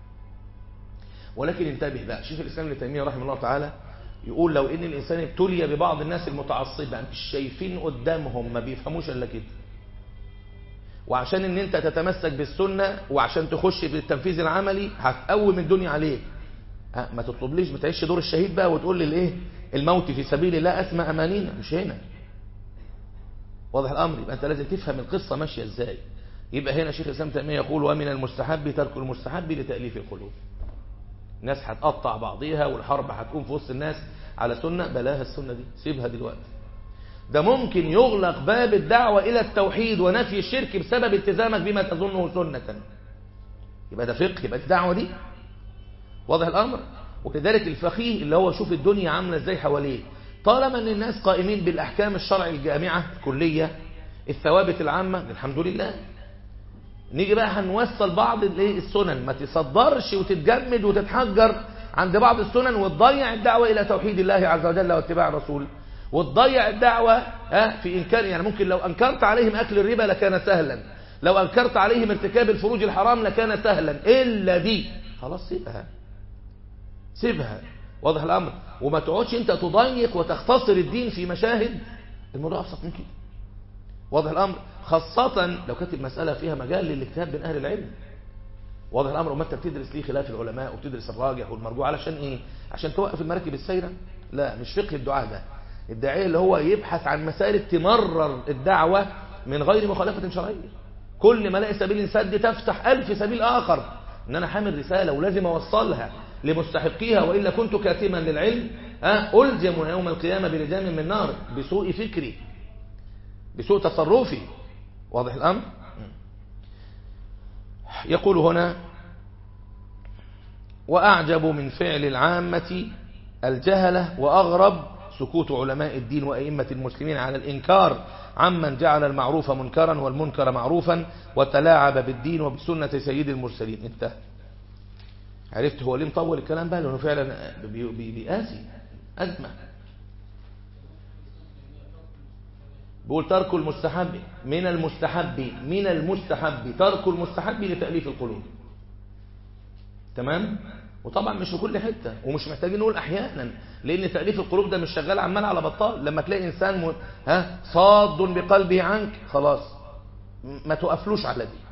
ولكن انتبه بقى شيخ الإسلام ابن تيمية رحمه الله تعالى يقول لو ان الانسان ابتلي ببعض الناس المتعصبة مش شايفين قدامهم ما بيفهموش الا كده وعشان ان انت تتمسك بالسنة وعشان تخش بالتنفيذ العملي هتقوم الدنيا عليك ما تطلبليش ما تعيش دور الشهيد بقى وتقول لي الايه الموت في سبيل الله اسمى امانينا مش هنا واضح الامر يبقى انت لازم تفهم القصة ماشية ازاي يبقى هنا شيخ الاسلام تيميه يقول ومن المستحب ترك المستحب لتأليف القلوب الناس هتقطع بعضيها والحرب هتكون في وسط الناس على سنة بلاها السنة دي سيبها دلوقتي ده ممكن يغلق باب الدعوة إلى التوحيد ونفي الشرك بسبب التزامك بما تظنه سنة يبقى ده فقه يبقى الدعوة دي واضح الأمر ولذلك الفقيه اللي هو شوف الدنيا عاملة ازاي حواليه طالما ان الناس قائمين بالأحكام الشرع الجامعة الكلية الثوابت العامة الحمد لله نيجي بقى هنوصل بعض السنن ما تصدرش وتتجمد وتتحجر عند بعض السنن وتضيع الدعوة إلى توحيد الله عز وجل واتباع الرسول وتضيع الدعوة في إنكار يعني ممكن لو أنكرت عليهم أكل الربا لكان سهلا لو أنكرت عليهم ارتكاب الفروج الحرام لكان سهلا إلا دي خلاص سيبها سيبها واضح الأمر وما تقعدش أنت تضيق وتختصر الدين في مشاهد الموضوع أبسط من كده واضح الأمر خاصة لو كانت المسألة فيها مجال للاجتهاد بين أهل العلم واضح الأمر وما أنت بتدرس ليه خلاف العلماء وبتدرس الراجح والمرجوع علشان إيه عشان توقف المراكب السيرة لا مش فقه الدعاء ده الداعية اللي هو يبحث عن مسائل تمرر الدعوة من غير مخالفة شرعية كل ما الاقي سبيل سد تفتح ألف سبيل آخر إن أنا حامل رسالة ولازم أوصلها لمستحقيها وإلا كنت كاتما للعلم أه ألزم يوم القيامة بلجام من نار بسوء فكري بسوء تصرفي واضح الأمر يقول هنا وأعجب من فعل العامة الجهلة وأغرب سكوت علماء الدين وأئمة المسلمين على الإنكار عمن جعل المعروف منكرا والمنكر معروفا وتلاعب بالدين وبسنة سيد المرسلين انتهى عرفت هو ليه مطول الكلام بقى لأنه فعلا بيقاسي أزمة بيقول ترك المستحب من المستحب من المستحب ترك المستحب لتأليف القلوب تمام وطبعا مش في كل حتة ومش محتاجين نقول احيانا لان تأليف القلوب ده مش شغال عمال على بطال لما تلاقي انسان م... ها صاد بقلبه عنك خلاص ما تقفلوش على دي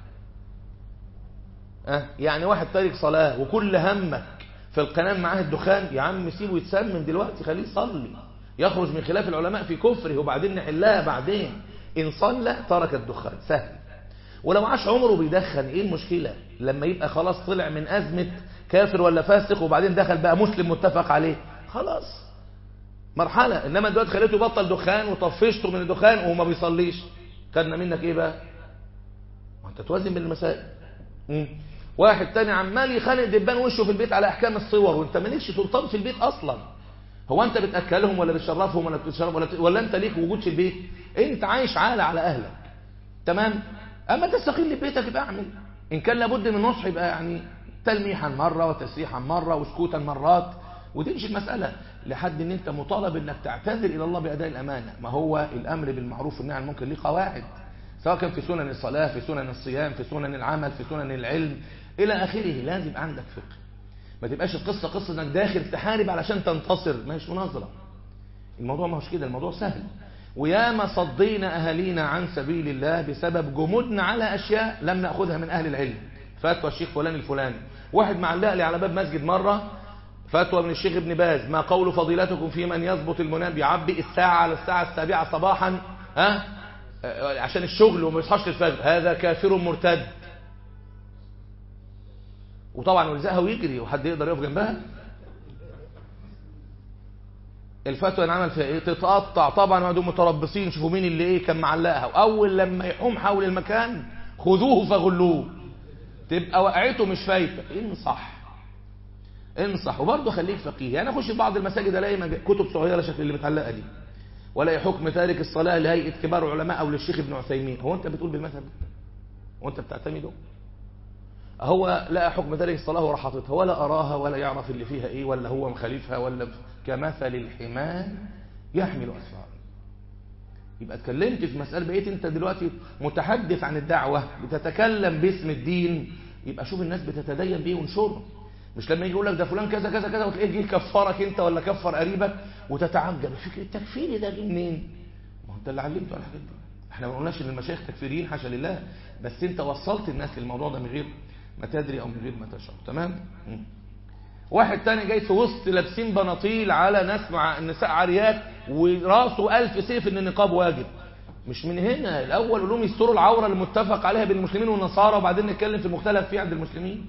ها يعني واحد تارك صلاة وكل همك في القناة معاه الدخان يا عم سيبه يتسمم دلوقتي خليه يصلي يخرج من خلاف العلماء في كفره وبعدين نحلها بعدين إن صلى ترك الدخان سهل ولو عاش عمره بيدخن ايه المشكلة لما يبقى خلاص طلع من أزمة كافر ولا فاسق وبعدين دخل بقى مسلم متفق عليه خلاص مرحلة إنما دلوقتي خليته يبطل دخان وطفشته من الدخان وما بيصليش خدنا منك ايه بقى ما انت توازن بين المسائل مم. واحد تاني عمال يخانق دبان وشه في البيت على احكام الصور وانت مالكش سلطان في البيت اصلا هو انت بتاكلهم ولا بتشرفهم ولا بتشرب ولا بت... ولا انت ليك وجود في البيت انت عايش عالة على اهلك تمام اما تستقل ببيتك يبقى اعمل ان كان لابد من نصح يبقى يعني تلميحا مرة وتسريحا مرة وسكوتا مرات وتمشي المسألة لحد ان انت مطالب انك تعتذر الى الله بأداء الامانة ما هو الامر بالمعروف والنهي عن المنكر ليه قواعد سواء كان في سنن الصلاة في سنن الصيام في سنن العمل في سنن العلم الى اخره لازم عندك فقه ما تبقاش القصة قصة انك داخل تحارب علشان تنتصر ما هيش مناظرة الموضوع ما هوش كده الموضوع سهل وياما صدينا اهالينا عن سبيل الله بسبب جمودنا على اشياء لم ناخذها من اهل العلم فتوى الشيخ فلان الفلاني واحد معلق لي على باب مسجد مرة فتوى من الشيخ ابن باز ما قول فضيلتكم في من يضبط المنام بيعبي الساعة على الساعة السابعة صباحا ها عشان الشغل وما يصحاش للفجر هذا كافر مرتد وطبعا ولزقها ويجري وحد يقدر يقف جنبها الفتوى انعمل فيها ايه تتقطع طبعا وقعدوا متربصين شوفوا مين اللي ايه كان معلقها واول لما يحوم حول المكان خذوه فغلوه تبقى وقعته مش فايته انصح انصح وبرضه خليك فقيه يعني اخش بعض المساجد الاقي مج- كتب صغيره شكل اللي متعلقه دي ولا حكم تارك الصلاه لهيئه كبار العلماء او للشيخ ابن عثيمين هو انت بتقول بالمذهب هو انت بتعتمده هو لقى حكم تارك الصلاه وراح حاططها ولا اراها ولا يعرف اللي فيها ايه ولا هو مخالفها ولا كمثل الحمار يحمل اسفارا يبقى اتكلمت في مسألة بقيت انت دلوقتي متحدث عن الدعوة بتتكلم باسم الدين يبقى شوف الناس بتتدين بيه وانشره مش لما يجي يقول لك ده فلان كذا كذا كذا وتلاقيه يجي يكفرك انت ولا كفر قريبك وتتعجب فكرة التكفير ده جه منين؟ ما هو انت اللي علمته على الحاجات دي احنا ما قلناش ان المشايخ تكفيريين حاشا لله بس انت وصلت الناس للموضوع ده من غير ما تدري او من غير ما تشعر تمام؟ مم. واحد تاني جاي في وسط لابسين بناطيل على ناس مع النساء عاريات وراسه ألف سيف ان النقاب واجب مش من هنا الاول قول لهم يستروا العوره المتفق عليها بين المسلمين والنصارى وبعدين نتكلم في المختلف فيه عند المسلمين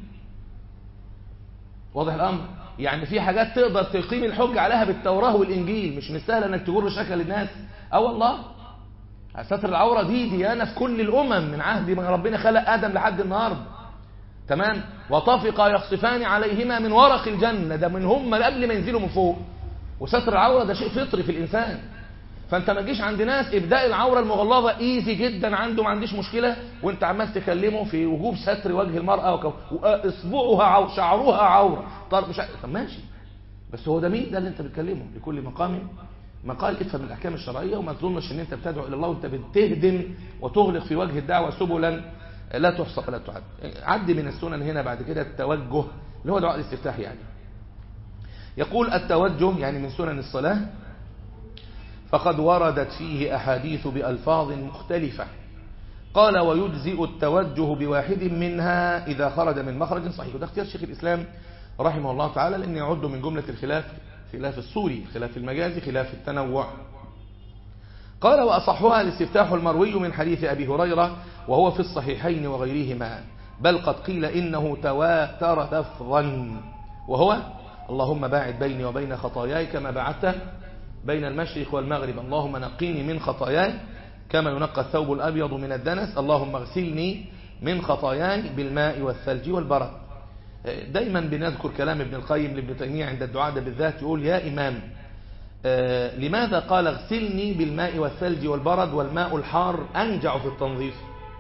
واضح الامر يعني في حاجات تقدر تقيم الحج عليها بالتوراه والانجيل مش مستاهل انك تجر شكل الناس اه والله ستر العوره دي ديانه في كل الامم من عهد ما ربنا خلق ادم لحد النهارده تمام وطفقا يخصفان عليهما من ورق الجنة ده من هم قبل ما ينزلوا من فوق وستر العورة ده شيء فطري في الإنسان فانت ما تجيش عند ناس ابداء العورة المغلظة ايزي جدا عنده ما عنديش مشكلة وانت عمال تكلمه في وجوب ستر وجه المرأة وكو... واصبعها عو... شعرها عورة طب مش ع- طب ماشي بس هو ده مين ده اللي انت بتكلمه لكل مقام مقال افهم الاحكام الشرعيه وما تظنش ان انت بتدعو الى الله وانت بتهدم وتغلق في وجه الدعوه سبلا لا تحصى ولا تعد عد من السنن هنا بعد كده التوجه اللي هو دعاء الاستفتاح يعني يقول التوجه يعني من سنن الصلاه فقد وردت فيه احاديث بالفاظ مختلفه قال ويجزئ التوجه بواحد منها إذا خرج من مخرج صحيح وده اختيار شيخ الإسلام رحمه الله تعالى لأن يعد من جملة الخلاف خلاف الصوري خلاف المجازي خلاف التنوع قال وأصحها الاستفتاح المروي من حديث أبي هريرة وهو في الصحيحين وغيرهما بل قد قيل إنه تواتر لفظا وهو اللهم باعد بيني وبين خطاياي كما بعدت بين المشرق والمغرب اللهم نقيني من خطاياي كما ينقى الثوب الأبيض من الدنس اللهم اغسلني من خطاياي بالماء والثلج والبرد دايما بنذكر كلام ابن القيم لابن تيمية عند الدعاء ده بالذات يقول يا إمام آه لماذا قال اغسلني بالماء والثلج والبرد والماء الحار أنجع في التنظيف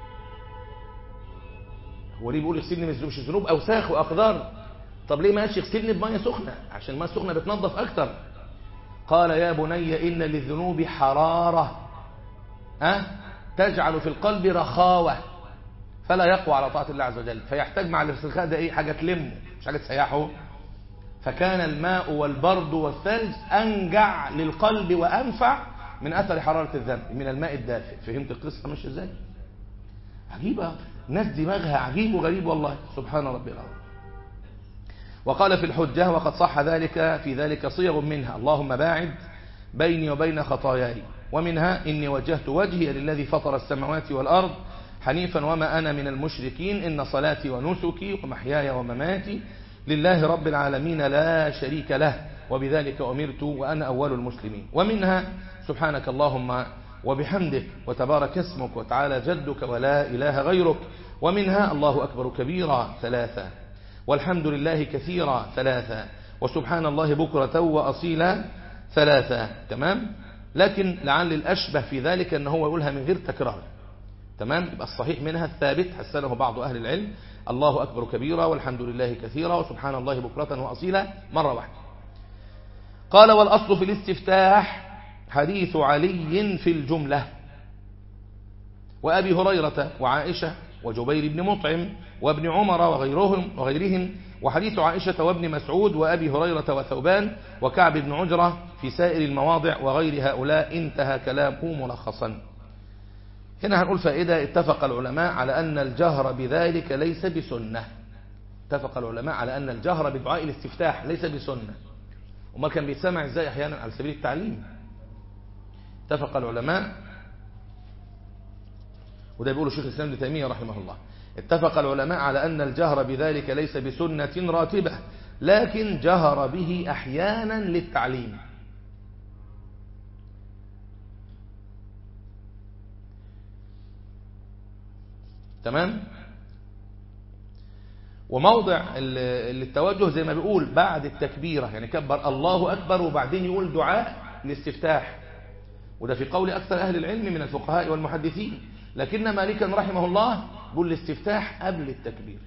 هو ليه بيقول اغسلني من مش ذنوب أوساخ وأقدار طب ليه ما قالش اغسلني بمية سخنة عشان الماء السخنة بتنظف أكتر قال يا بني إن للذنوب حرارة أه؟ تجعل في القلب رخاوة فلا يقوى على طاعة الله عز وجل فيحتاج مع الاسترخاء ده ايه حاجة تلمه مش حاجة تسيحه فكان الماء والبرد والثلج أنجع للقلب وأنفع من أثر حرارة الذنب من الماء الدافئ فهمت القصة مش ازاي عجيبة ناس دماغها عجيب وغريب والله سبحان ربي العظيم وقال في الحجة وقد صح ذلك في ذلك صيغ منها اللهم باعد بيني وبين خطاياي ومنها إني وجهت وجهي للذي فطر السماوات والأرض حنيفا وما أنا من المشركين إن صلاتي ونسكي ومحياي ومماتي لله رب العالمين لا شريك له وبذلك أمرت وأنا أول المسلمين ومنها سبحانك اللهم وبحمدك وتبارك اسمك وتعالى جدك ولا إله غيرك ومنها الله أكبر كبيرا ثلاثة والحمد لله كثيرا ثلاثة وسبحان الله بكرة وأصيلا ثلاثة تمام لكن لعل الأشبه في ذلك أنه هو يقولها من غير تكرار تمام يبقى الصحيح منها الثابت حسنه بعض أهل العلم الله أكبر كبيرا والحمد لله كثيرا وسبحان الله بكرة وأصيلا مرة واحدة قال والأصل في الاستفتاح حديث علي في الجملة وأبي هريرة وعائشة وجبير بن مطعم وابن عمر وغيرهم وغيرهم وحديث عائشة وابن مسعود وأبي هريرة وثوبان وكعب بن عجرة في سائر المواضع وغير هؤلاء انتهى كلامه ملخصا هنا هنقول فائدة اتفق العلماء على أن الجهر بذلك ليس بسنة اتفق العلماء على أن الجهر بدعاء الاستفتاح ليس بسنة وما كان بيسمع ازاي احيانا على سبيل التعليم اتفق العلماء وده بيقوله شيخ الإسلام ابن تيمية رحمه الله اتفق العلماء على أن الجهر بذلك ليس بسنة راتبة لكن جهر به أحيانا للتعليم تمام وموضع التوجه زي ما بيقول بعد التكبيرة يعني كبر الله أكبر وبعدين يقول دعاء الاستفتاح وده في قول أكثر أهل العلم من الفقهاء والمحدثين لكن مالكا رحمه الله يقول الاستفتاح قبل التكبير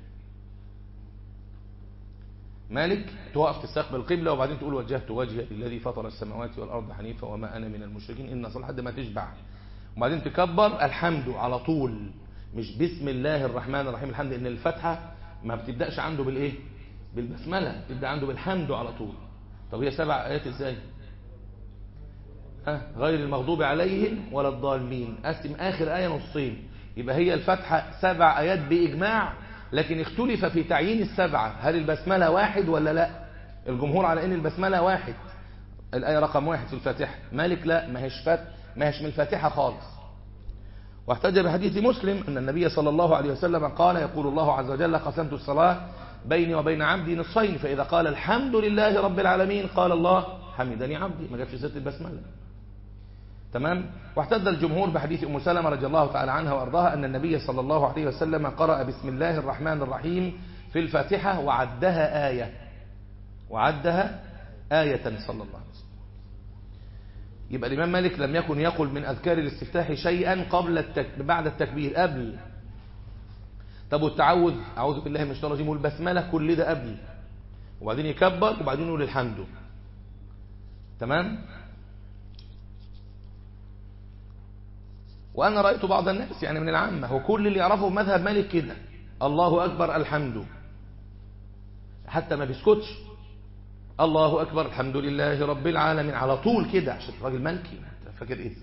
مالك توقف تستقبل القبلة وبعدين تقول وجهت وجهي الذي فطر السماوات والأرض حنيفا وما أنا من المشركين إن صل لحد ما تشبع وبعدين تكبر الحمد على طول مش بسم الله الرحمن الرحيم الحمد إن الفتحة ما بتبدأش عنده بالإيه بالبسملة تبدأ عنده بالحمد على طول طب هي سبع آيات إزاي ها غير المغضوب عليهم ولا الضالين قسم آخر آية نصين يبقى هي الفتحة سبع آيات بإجماع لكن اختلف في تعيين السبعة هل البسملة واحد ولا لا الجمهور على ان البسملة واحد الآية رقم واحد في الفاتحة مالك لا ما هيش فات ما هيش من الفاتحة خالص واحتج بحديث مسلم أن النبي صلى الله عليه وسلم قال يقول الله عز وجل قسمت الصلاة بيني وبين عبدي نصفين فإذا قال الحمد لله رب العالمين قال الله حمدني عبدي ما جابش ست البسملة تمام واحتج الجمهور بحديث أم سلمة رضي الله تعالى عنها وأرضاها أن النبي صلى الله عليه وسلم قرأ بسم الله الرحمن الرحيم في الفاتحة وعدها آية وعدها آية صلى الله عليه وسلم يبقى الإمام مالك لم يكن يقل من أذكار الاستفتاح شيئا قبل التك... بعد التكبير قبل طب والتعوذ أعوذ بالله من الشيطان الرجيم والبسملة كل ده قبل وبعدين يكبر وبعدين يقول الحمد تمام وأنا رأيت بعض الناس يعني من العامة هو كل اللي يعرفه مذهب مالك كده الله أكبر الحمد حتى ما بيسكتش الله أكبر الحمد لله رب العالمين على طول كده عشان راجل مالكي فاكر إيه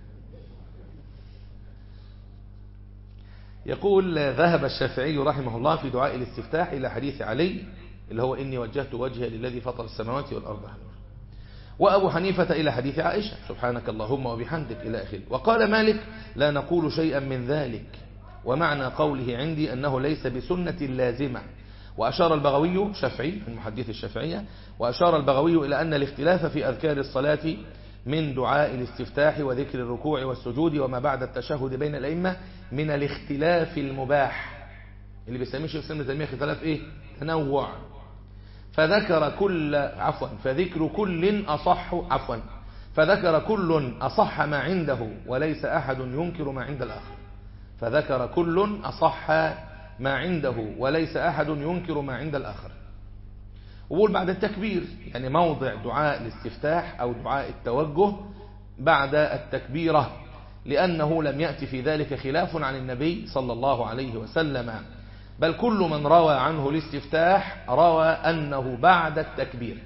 يقول ذهب الشافعي رحمه الله في دعاء الاستفتاح إلى حديث علي اللي هو إني وجهت وجهي للذي فطر السماوات والأرض حنيفا وأبو حنيفة إلى حديث عائشة سبحانك اللهم وبحمدك إلى آخره وقال مالك لا نقول شيئا من ذلك ومعنى قوله عندي أنه ليس بسنة لازمة وأشار البغوي شافعي من محدث الشافعية وأشار البغوي إلى أن الاختلاف في أذكار الصلاة من دعاء الاستفتاح وذكر الركوع والسجود وما بعد التشهد بين الأئمة من الاختلاف المباح اللي بيسميه شيخ سلم تيمية اختلاف ايه تنوع فذكر كل عفوا فذكر كل أصح عفوا فذكر كل أصح ما عنده وليس أحد ينكر ما عند الآخر فذكر كل أصح ما عنده وليس أحد ينكر ما عند الآخر وقول بعد التكبير يعني موضع دعاء الاستفتاح أو دعاء التوجه بعد التكبيرة لأنه لم يأتي في ذلك خلاف عن النبي صلى الله عليه وسلم بل كل من روى عنه الاستفتاح روى أنه بعد التكبير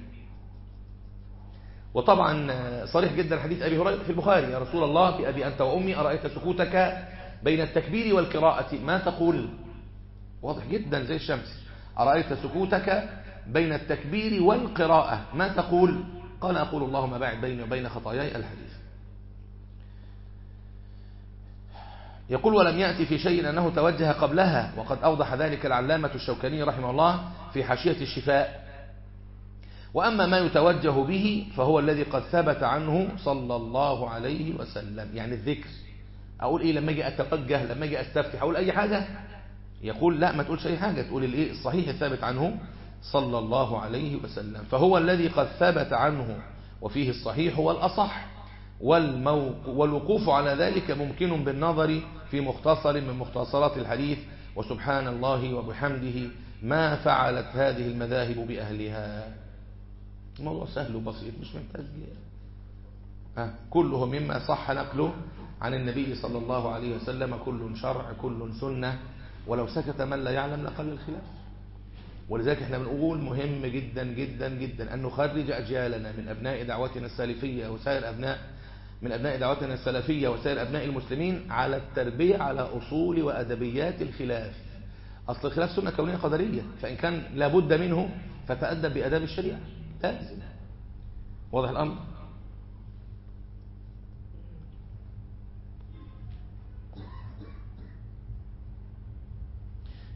وطبعا صريح جدا حديث أبي هريرة في البخاري يا رسول الله في أبي أنت وأمي أرأيت سكوتك بين التكبير والقراءة ما تقول واضح جدا زي الشمس أرأيت سكوتك بين التكبير والقراءة ما تقول قال أقول اللهم باعد بيني وبين خطاياي الحديث يقول ولم يأتي في شيء أنه توجه قبلها وقد أوضح ذلك العلامة الشوكاني رحمه الله في حاشية الشفاء وأما ما يتوجه به فهو الذي قد ثبت عنه صلى الله عليه وسلم يعني الذكر أقول إيه لما أجي أتوجه لما أجي أستفتح أقول أي حاجة يقول لا ما تقولش أي حاجة تقول الإيه الصحيح الثابت عنه صلى الله عليه وسلم فهو الذي قد ثبت عنه وفيه الصحيح والأصح والوقوف على ذلك ممكن بالنظر في مختصر من مختصرات الحديث وسبحان الله وبحمده ما فعلت هذه المذاهب بأهلها الموضوع سهل وبسيط مش محتاج أه كله مما صح نقله عن النبي صلى الله عليه وسلم كل شرع كل سنة ولو سكت من لا يعلم لقل الخلاف ولذلك احنا بنقول مهم جدا جدا جدا أن نخرج أجيالنا من أبناء دعوتنا السالفية وسائر أبناء من أبناء دعوتنا السلفية وسائر أبناء المسلمين على التربية على أصول وأدبيات الخلاف أصل الخلاف سنة كونية قدرية فإن كان لابد منه فتأدب بأداب الشريعة لازم واضح الأمر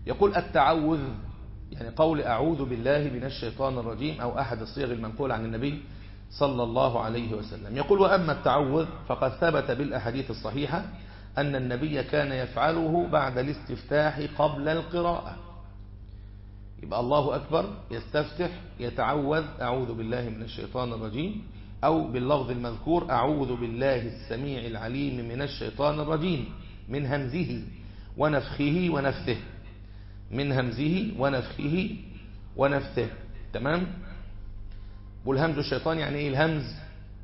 يقول التعوذ يعني قول أعوذ بالله من الشيطان الرجيم أو أحد الصيغ المنقول عن النبي صلى الله عليه وسلم يقول وأما التعوذ فقد ثبت بالأحاديث الصحيحة أن النبي كان يفعله بعد الاستفتاح قبل القراءة يبقى الله أكبر يستفتح يتعوذ أعوذ بالله من الشيطان الرجيم أو باللفظ المذكور أعوذ بالله السميع العليم من الشيطان الرجيم من همزه ونفخه ونفثه من همزه ونفخه ونفثه تمام والهمز الشيطان يعني ايه الهمز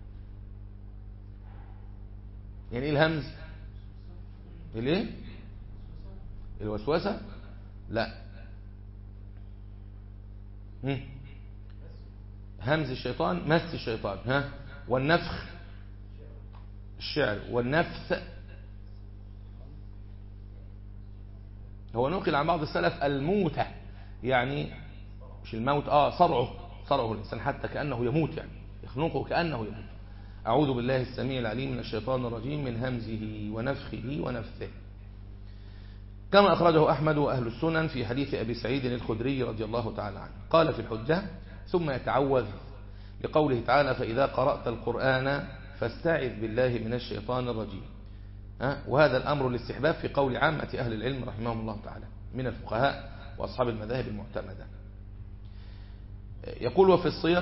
يعني ايه الهمز الايه الوسوسة لا هم. همز الشيطان مس الشيطان ها والنفخ الشعر والنفث هو نقل عن بعض السلف الموتة يعني مش الموت اه صرعه صرعه الإنسان حتى كأنه يموت يعني يخنقه كأنه يموت أعوذ بالله السميع العليم من الشيطان الرجيم من همزه ونفخه ونفثه كما أخرجه أحمد وأهل السنن في حديث أبي سعيد الخدري رضي الله تعالى عنه قال في الحجة ثم يتعوذ لقوله تعالى فإذا قرأت القرآن فاستعذ بالله من الشيطان الرجيم وهذا الأمر الاستحباب في قول عامة أهل العلم رحمهم الله تعالى من الفقهاء وأصحاب المذاهب المعتمدة يقول وفي الصيغ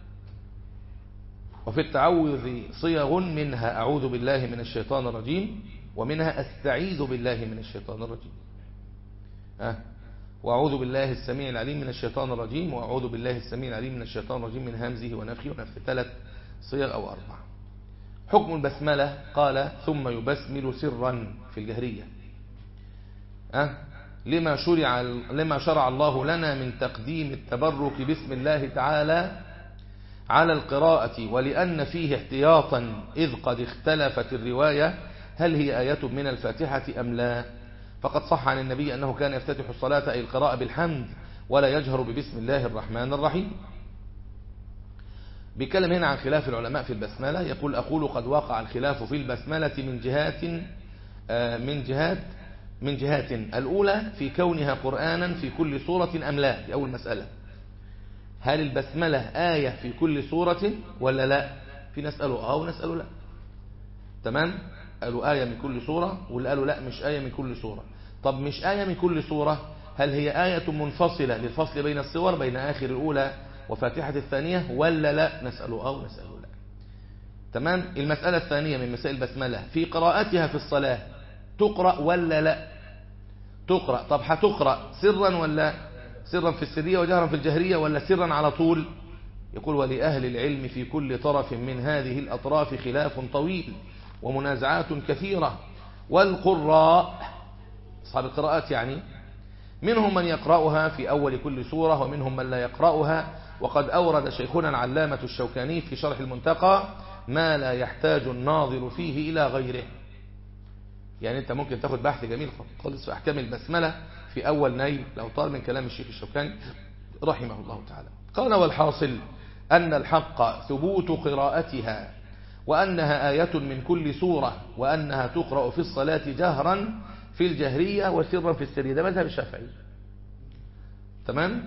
وفي التعوذ صيغ منها أعوذ بالله من الشيطان الرجيم ومنها أستعيذ بالله من الشيطان الرجيم أه وأعوذ بالله السميع العليم من الشيطان الرجيم وأعوذ بالله السميع العليم من الشيطان الرجيم من همزه ونفخه ونفثه ثلاث صيغ أو أربع حكم البسملة قال ثم يبسمل سرا في الجهرية أه لما شرع لما شرع الله لنا من تقديم التبرك باسم الله تعالى على القراءة ولأن فيه احتياطا إذ قد اختلفت الرواية هل هي آية من الفاتحة أم لا فقد صح عن النبي أنه كان يفتتح الصلاة أي القراءة بالحمد ولا يجهر ببسم الله الرحمن الرحيم بيتكلم هنا عن خلاف العلماء في البسملة يقول أقول قد وقع الخلاف في البسملة من جهات من جهات من جهات الأولى في كونها قرآنا في كل سورة أم لا دي أول مسألة هل البسملة آية في كل سورة ولا لا في ناس قالوا آه وناس قالوا لا تمام قالوا آية من كل سورة واللي قالوا لا مش آية من كل سورة طب مش آية من كل سورة هل هي آية منفصلة للفصل بين الصور بين آخر الأولى وفاتحة الثانية ولا لا نسأله آه ونسأله لا تمام المسألة الثانية من مسائل البسملة في قراءتها في الصلاة تقرأ ولا لا تقرأ طب هتقرأ سرا ولا سرا في السرية وجهرا في الجهرية ولا سرا على طول يقول ولأهل العلم في كل طرف من هذه الأطراف خلاف طويل ومنازعات كثيرة والقراء أصحاب القراءات يعني منهم من يقرأها في أول كل سورة ومنهم من لا يقرأها وقد أورد شيخنا العلامة الشوكاني في شرح المنتقى ما لا يحتاج الناظر فيه إلى غيره يعني أنت ممكن تاخد بحث جميل خالص في أحكام البسملة في أول نيل لو طال من كلام الشيخ الشوكاني رحمه الله تعالى قال والحاصل أن الحق ثبوت قراءتها وأنها آية من كل سورة وأنها تقرأ في الصلاة جهرا في الجهرية وسرا في السرية ده مذهب الشافعي تمام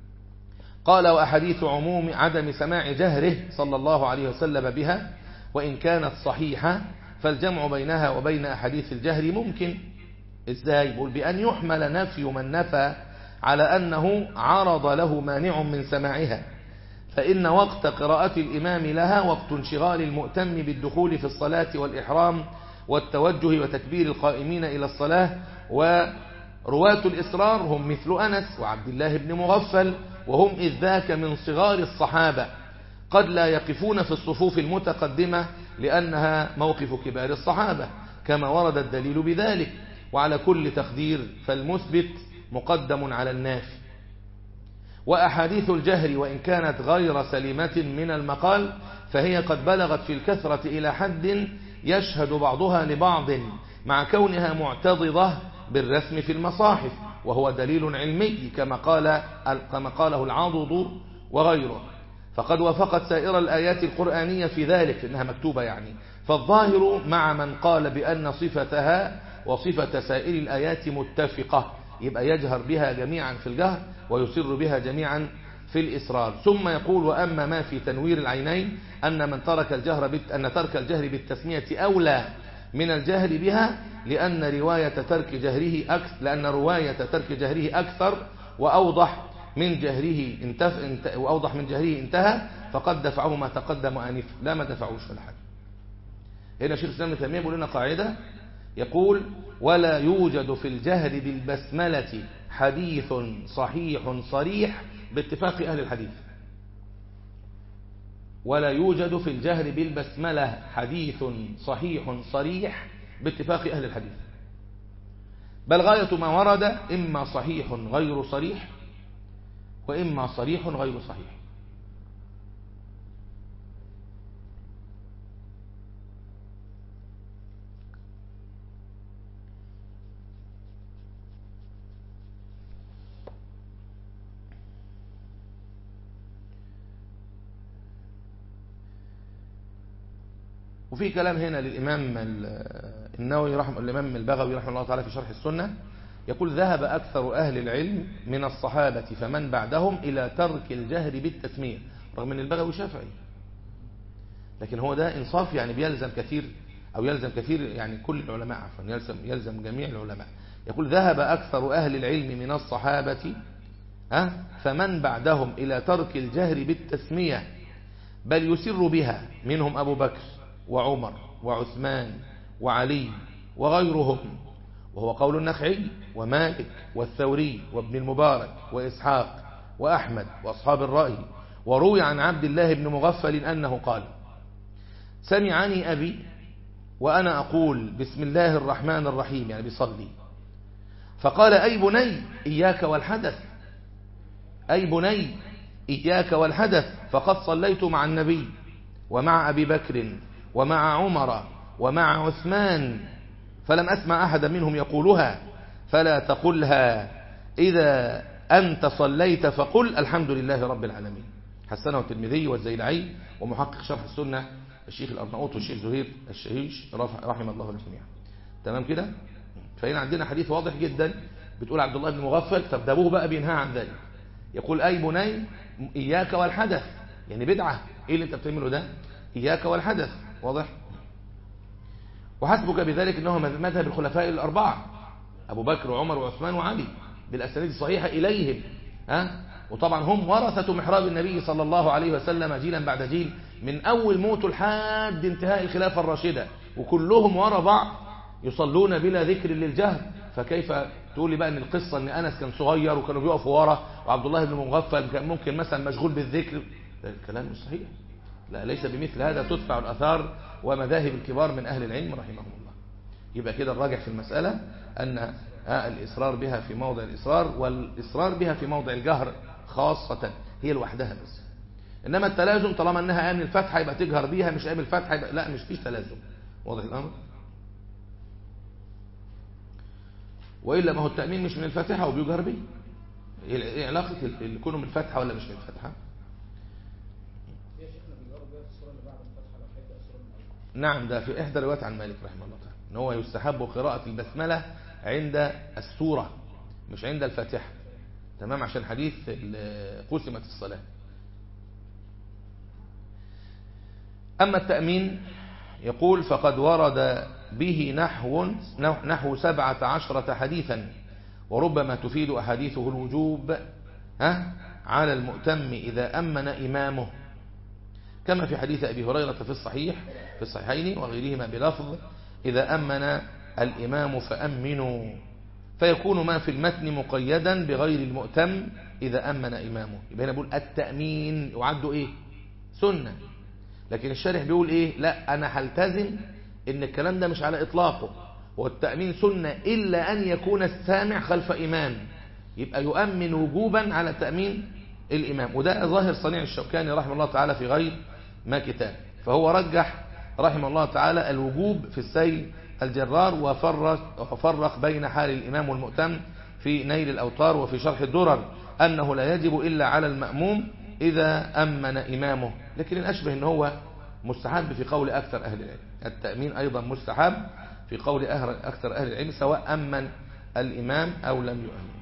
قال وأحاديث عموم عدم سماع جهره صلى الله عليه وسلم بها وإن كانت صحيحة فالجمع بينها وبين أحاديث الجهر ممكن إزاي بقول بأن يحمل نفي من نفى على أنه عرض له مانع من سماعها فإن وقت قراءة الإمام لها وقت انشغال المؤتم بالدخول في الصلاة والإحرام والتوجه وتكبير القائمين إلى الصلاة ورواة الإسرار هم مثل أنس وعبد الله بن مغفل وهم إذ ذاك من صغار الصحابة قد لا يقفون في الصفوف المتقدمة لأنها موقف كبار الصحابة كما ورد الدليل بذلك وعلى كل تقدير فالمثبت مقدم على النافي وأحاديث الجهر وإن كانت غير سليمة من المقال فهي قد بلغت في الكثرة إلى حد يشهد بعضها لبعض مع كونها معتضضة بالرسم في المصاحف وهو دليل علمي كما قال كما قاله العاضد وغيره فقد وافقت سائر الآيات القرآنية في ذلك إنها مكتوبة يعني فالظاهر مع من قال بأن صفتها وصفة سائر الآيات متفقة يبقى يجهر بها جميعا في الجهر ويسر بها جميعا في الإسرار ثم يقول وأما ما في تنوير العينين أن من ترك الجهر بت... أن ترك الجهر بالتسمية أولى من الجهر بها لأن رواية ترك جهره أكثر لأن رواية ترك جهره أكثر وأوضح من جهره انتف... انت... وأوضح من جهره انتهى فقد دفعه ما تقدم آنفا لا ما دفعوش ولا حاجة هنا شيخ الإسلام ابن تيمية بيقول لنا قاعدة يقول ولا يوجد في الجهر بالبسملة حديث صحيح صريح باتفاق أهل الحديث ولا يوجد في الجهر بالبسملة حديث صحيح صريح باتفاق أهل الحديث بل غاية ما ورد إما صحيح غير صريح وإما صريح غير صحيح وفي كلام هنا للإمام النووي رحمه الإمام البغوي رحمه الله تعالى في شرح السنة يقول ذهب أكثر أهل العلم من الصحابة فمن بعدهم إلى ترك الجهر بالتسمية رغم أن البغوي شافعي لكن هو ده إنصاف يعني بيلزم كثير أو يلزم كثير يعني كل العلماء عفوا يلزم, يلزم جميع العلماء يقول ذهب أكثر أهل العلم من الصحابة ها فمن بعدهم إلى ترك الجهر بالتسمية بل يسر بها منهم أبو بكر وعمر وعثمان وعلي وغيرهم وهو قول النخعي ومالك والثوري وابن المبارك وإسحاق وأحمد وأصحاب الرأي وروي عن عبد الله بن مغفل أنه قال سمعني أبي وأنا أقول بسم الله الرحمن الرحيم يعني بصلي فقال أي بني إياك والحدث أي بني إياك والحدث فقد صليت مع النبي ومع أبي بكر ومع عمر ومع عثمان فلم أسمع أحدا منهم يقولها فلا تقلها إذا أنت صليت فقل الحمد لله رب العالمين حسنه الترمذي والزيلعي ومحقق شرح السنة الشيخ الأرناؤوط والشيخ زهير الشهيش رحم الله الجميع تمام كده فهنا عندنا حديث واضح جدا بتقول عبد الله بن مغفل طب ده ابوه بقى بينهى عن ذلك يقول أي بني إياك والحدث يعني بدعة إيه اللي أنت بتعمله ده إياك والحدث واضح وحسبك بذلك أنه مذهب الخلفاء الأربعة أبو بكر وعمر وعثمان وعلي بالأسانيد الصحيحة إليهم ها وطبعا هم ورثة محراب النبي صلى الله عليه وسلم جيلا بعد جيل من أول موته لحد انتهاء الخلافة الراشدة وكلهم ورا بعض يصلون بلا ذكر للجهر فكيف تقول لي بقى ان القصة ان أنس كان صغير وكانوا بيقفوا ورا وعبد الله بن مغفل كان ممكن مثلا مشغول بالذكر الكلام مش صحيح لا ليس بمثل هذا تدفع الأثار ومذاهب الكبار من أهل العلم رحمهم الله يبقى كده الراجح في المسألة أن الإصرار بها في موضع الإصرار والإصرار بها في موضع الجهر خاصة هي لوحدها بس إنما التلازم طالما أنها آمن الفتحة يبقى تجهر بيها مش آمن الفتحة يبقى لا مش فيش تلازم واضح الأمر وإلا ما هو التأمين مش من الفاتحة وبيجهر به ايه علاقة يكونوا من الفتحة ولا مش من الفتحة نعم ده في إحدى روايات عن مالك رحمه الله تعالى ان هو يستحب قراءة البسملة عند السورة مش عند الفاتحة تمام عشان حديث قسمت الصلاة أما التأمين يقول فقد ورد به نحو نحو سبعة عشرة حديثا وربما تفيد أحاديثه الوجوب ها على المؤتم إذا أمن إمامه كما في حديث أبي هريرة في الصحيح في الصحيحين وغيرهما بلفظ إذا أمن الإمام فأمنوا فيكون ما في المتن مقيدا بغير المؤتم إذا أمن إمامه يبقى هنا بيقول التأمين يعد إيه سنة لكن الشارح بيقول إيه لا أنا هلتزم إن الكلام ده مش على إطلاقه والتأمين سنة إلا أن يكون السامع خلف إمام يبقى يؤمن وجوبا على تأمين الإمام وده ظاهر صنيع الشوكاني رحمه الله تعالى في غير ما كتاب فهو رجح رحمه الله تعالى الوجوب في السيل الجرار وفرق, وفرق بين حال الإمام والمؤتم في نيل الأوطار وفي شرح الدرر أنه لا يجب إلا على المأموم إذا أمن إمامه لكن الأشبه أنه هو مستحب في قول أكثر أهل العلم التأمين أيضا مستحب في قول أكثر أهل العلم سواء أمن الإمام أو لم يؤمن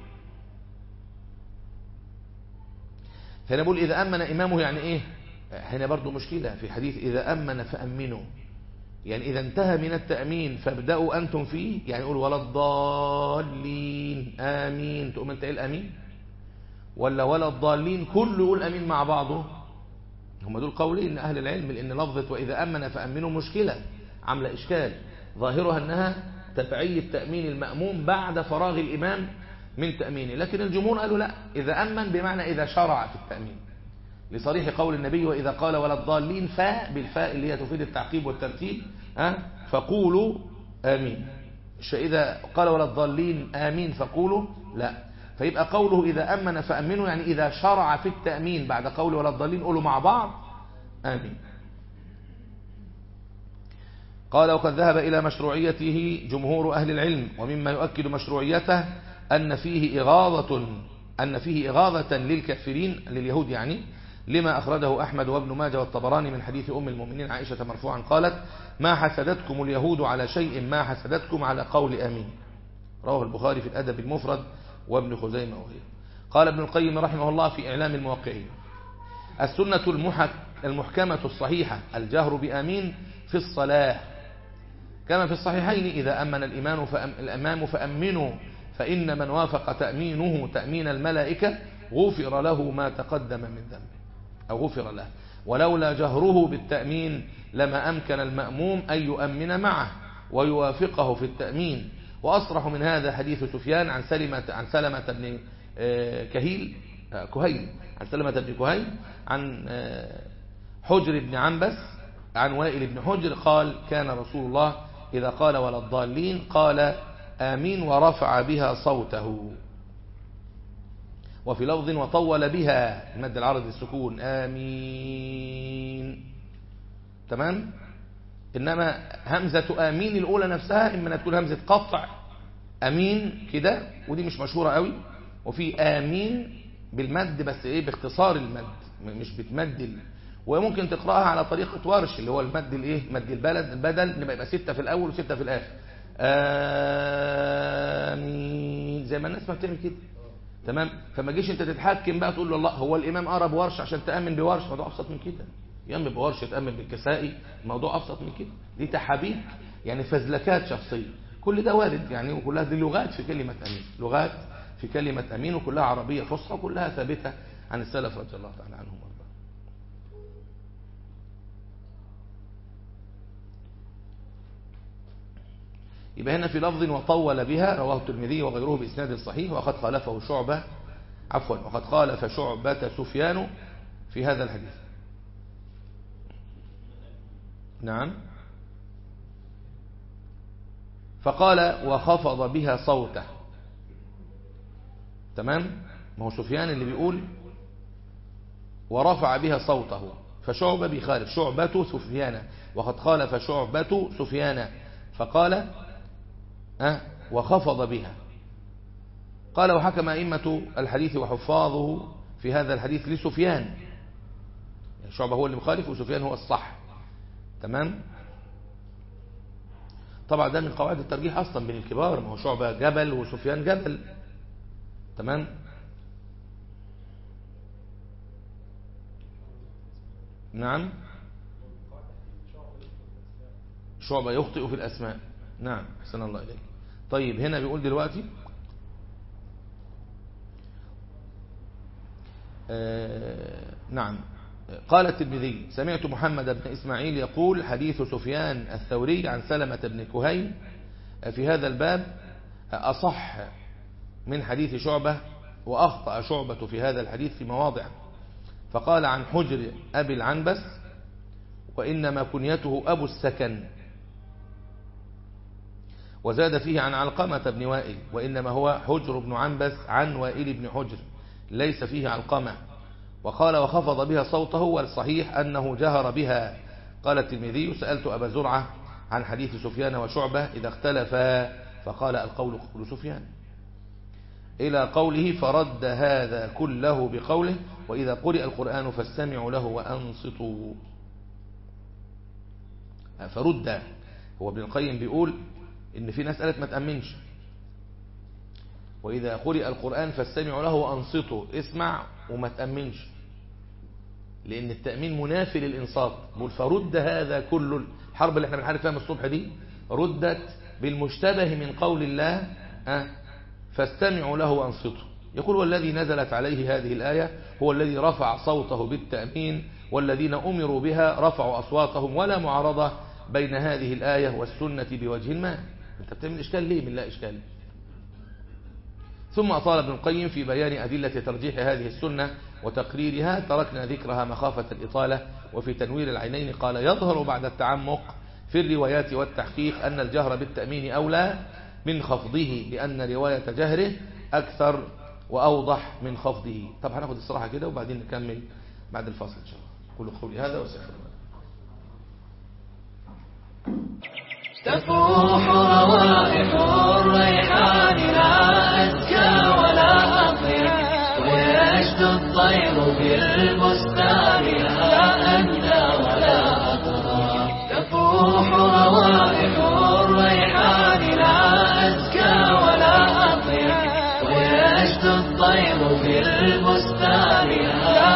هنا بقول إذا أمن إمامه يعني إيه هنا برضو مشكلة في حديث إذا أمن فأمنوا يعني إذا انتهى من التأمين فابدأوا أنتم فيه يعني يقول ولا الضالين آمين تقوم أنت إيه الأمين ولا ولا الضالين كله يقول أمين مع بعضه هم دول قولين أهل العلم لأن لفظة وإذا أمن فأمنوا مشكلة عاملة إشكال ظاهرها أنها تبعية تأمين المأموم بعد فراغ الإمام من تأمينه لكن الجمهور قالوا لا إذا أمن بمعنى إذا شرع في التأمين لصريح قول النبي وإذا قال ولا الضالين فاء بالفاء اللي هي تفيد التعقيب والترتيب أه؟ فقولوا آمين إذا قال ولا الضالين آمين فقولوا لا فيبقى قوله إذا أمن فأمنوا يعني إذا شرع في التأمين بعد قول ولا الضالين قولوا مع بعض آمين قال وقد ذهب إلى مشروعيته جمهور أهل العلم ومما يؤكد مشروعيته أن فيه إغاظة أن فيه إغاظة للكافرين لليهود يعني لما أخرجه أحمد وابن ماجه والطبراني من حديث أم المؤمنين عائشة مرفوعا قالت ما حسدتكم اليهود على شيء ما حسدتكم على قول أمين رواه البخاري في الأدب المفرد وابن خزيمة وغيره قال ابن القيم رحمه الله في إعلام الموقعين السنة المحك المحكمة الصحيحة الجهر بأمين في الصلاة كما في الصحيحين إذا أمن الإمام فأم الأمام فأمنوا فإن من وافق تأمينه تأمين الملائكة غفر له ما تقدم من ذنبه أو غفر له ولولا جهره بالتأمين لما أمكن المأموم أن يؤمن معه ويوافقه في التأمين وأصرح من هذا حديث سفيان عن سلمة عن سلمة بن كهيل كهيل عن سلمة بن كهيل عن حجر بن عنبس عن وائل بن حجر قال كان رسول الله إذا قال ولا الضالين قال آمين ورفع بها صوته وفي لفظ وطول بها المد العرض السكون آمين تمام إنما همزة آمين الأولى نفسها إما تكون همزة قطع أمين كده ودي مش مشهورة قوي وفي آمين بالمد بس إيه باختصار المد مش بتمد وممكن تقرأها على طريقة ورش اللي هو المد الإيه مد البلد البدل نبقى يبقى ستة في الأول وستة في الآخر آمين زي ما الناس ما بتعمل كده تمام فما جيش انت تتحكم بقى تقول له الله هو الامام قرب ورش عشان تامن بورش موضوع ابسط من كده يامن بورش تامن بالكسائي موضوع ابسط من كده دي تحابيك يعني فزلكات شخصيه كل ده وارد يعني وكلها دي لغات في كلمه امين لغات في كلمه امين وكلها عربيه فصحى وكلها ثابته عن السلف رضي الله تعالى عنهم وارضاهم يبقى هنا في لفظ وطول بها رواه الترمذي وغيره بإسناد صحيح وقد خالفه شعبة عفوا وقد خالف شعبة سفيان في هذا الحديث نعم فقال وخفض بها صوته تمام ما هو سفيان اللي بيقول ورفع بها صوته فشعبة بيخالف شعبة سفيان وقد خالف شعبة سفيان فقال أه وخفض بها قال وحكم أئمة الحديث وحفاظه في هذا الحديث لسفيان يعني شعبة هو اللي مخالف وسفيان هو الصح تمام طبعا ده من قواعد الترجيح أصلا بين الكبار ما هو شعبة جبل وسفيان جبل تمام نعم شعبة يخطئ في الأسماء نعم أحسن الله إليك طيب هنا بيقول دلوقتي آه نعم قال الترمذي سمعت محمد بن إسماعيل يقول حديث سفيان الثوري عن سلمة بن كهيل في هذا الباب أصح من حديث شعبة وأخطأ شعبة في هذا الحديث في مواضع فقال عن حجر أبي العنبس وإنما كنيته أبو السكن وزاد فيه عن علقمة بن وائل وإنما هو حجر بن عنبس عن وائل بن حجر ليس فيه علقمة وقال وخفض بها صوته والصحيح أنه جهر بها قال الترمذي سألت أبا زرعة عن حديث سفيان وشعبة إذا اختلفا فقال القول قول سفيان إلى قوله فرد هذا كله بقوله وإذا قرئ القرآن فاستمعوا له وأنصتوا فرد هو ابن القيم بيقول ان في ناس قالت ما تأمنش وإذا قرئ القرآن فاستمعوا له وأنصتوا اسمع وما تأمنش لأن التأمين منافي للإنصات بقول فرد هذا كل الحرب اللي احنا بنحارب فيها من الصبح دي ردت بالمشتبه من قول الله أه فاستمعوا له وأنصتوا يقول والذي نزلت عليه هذه الآية هو الذي رفع صوته بالتأمين والذين أمروا بها رفعوا أصواتهم ولا معارضة بين هذه الآية والسنة بوجه ما انت بتعمل إشكال ليه من لا إشكال ثم أطال ابن القيم في بيان أدلة ترجيح هذه السنة وتقريرها تركنا ذكرها مخافة الإطالة وفي تنوير العينين قال يظهر بعد التعمق في الروايات والتحقيق أن الجهر بالتأمين أولى من خفضه لأن رواية جهره أكثر وأوضح من خفضه طب هناخد الصراحة كده وبعدين نكمل بعد الفصل إن شاء الله كل قولي هذا واستغفر الله تفوح روائح الريحان لا أزكى ولا أطيب ويجد الطير في البستان لا أندى ولا أطهى تفوح روائح الريحان لا أزكى ولا أطيب ويجد الطير في البستان لا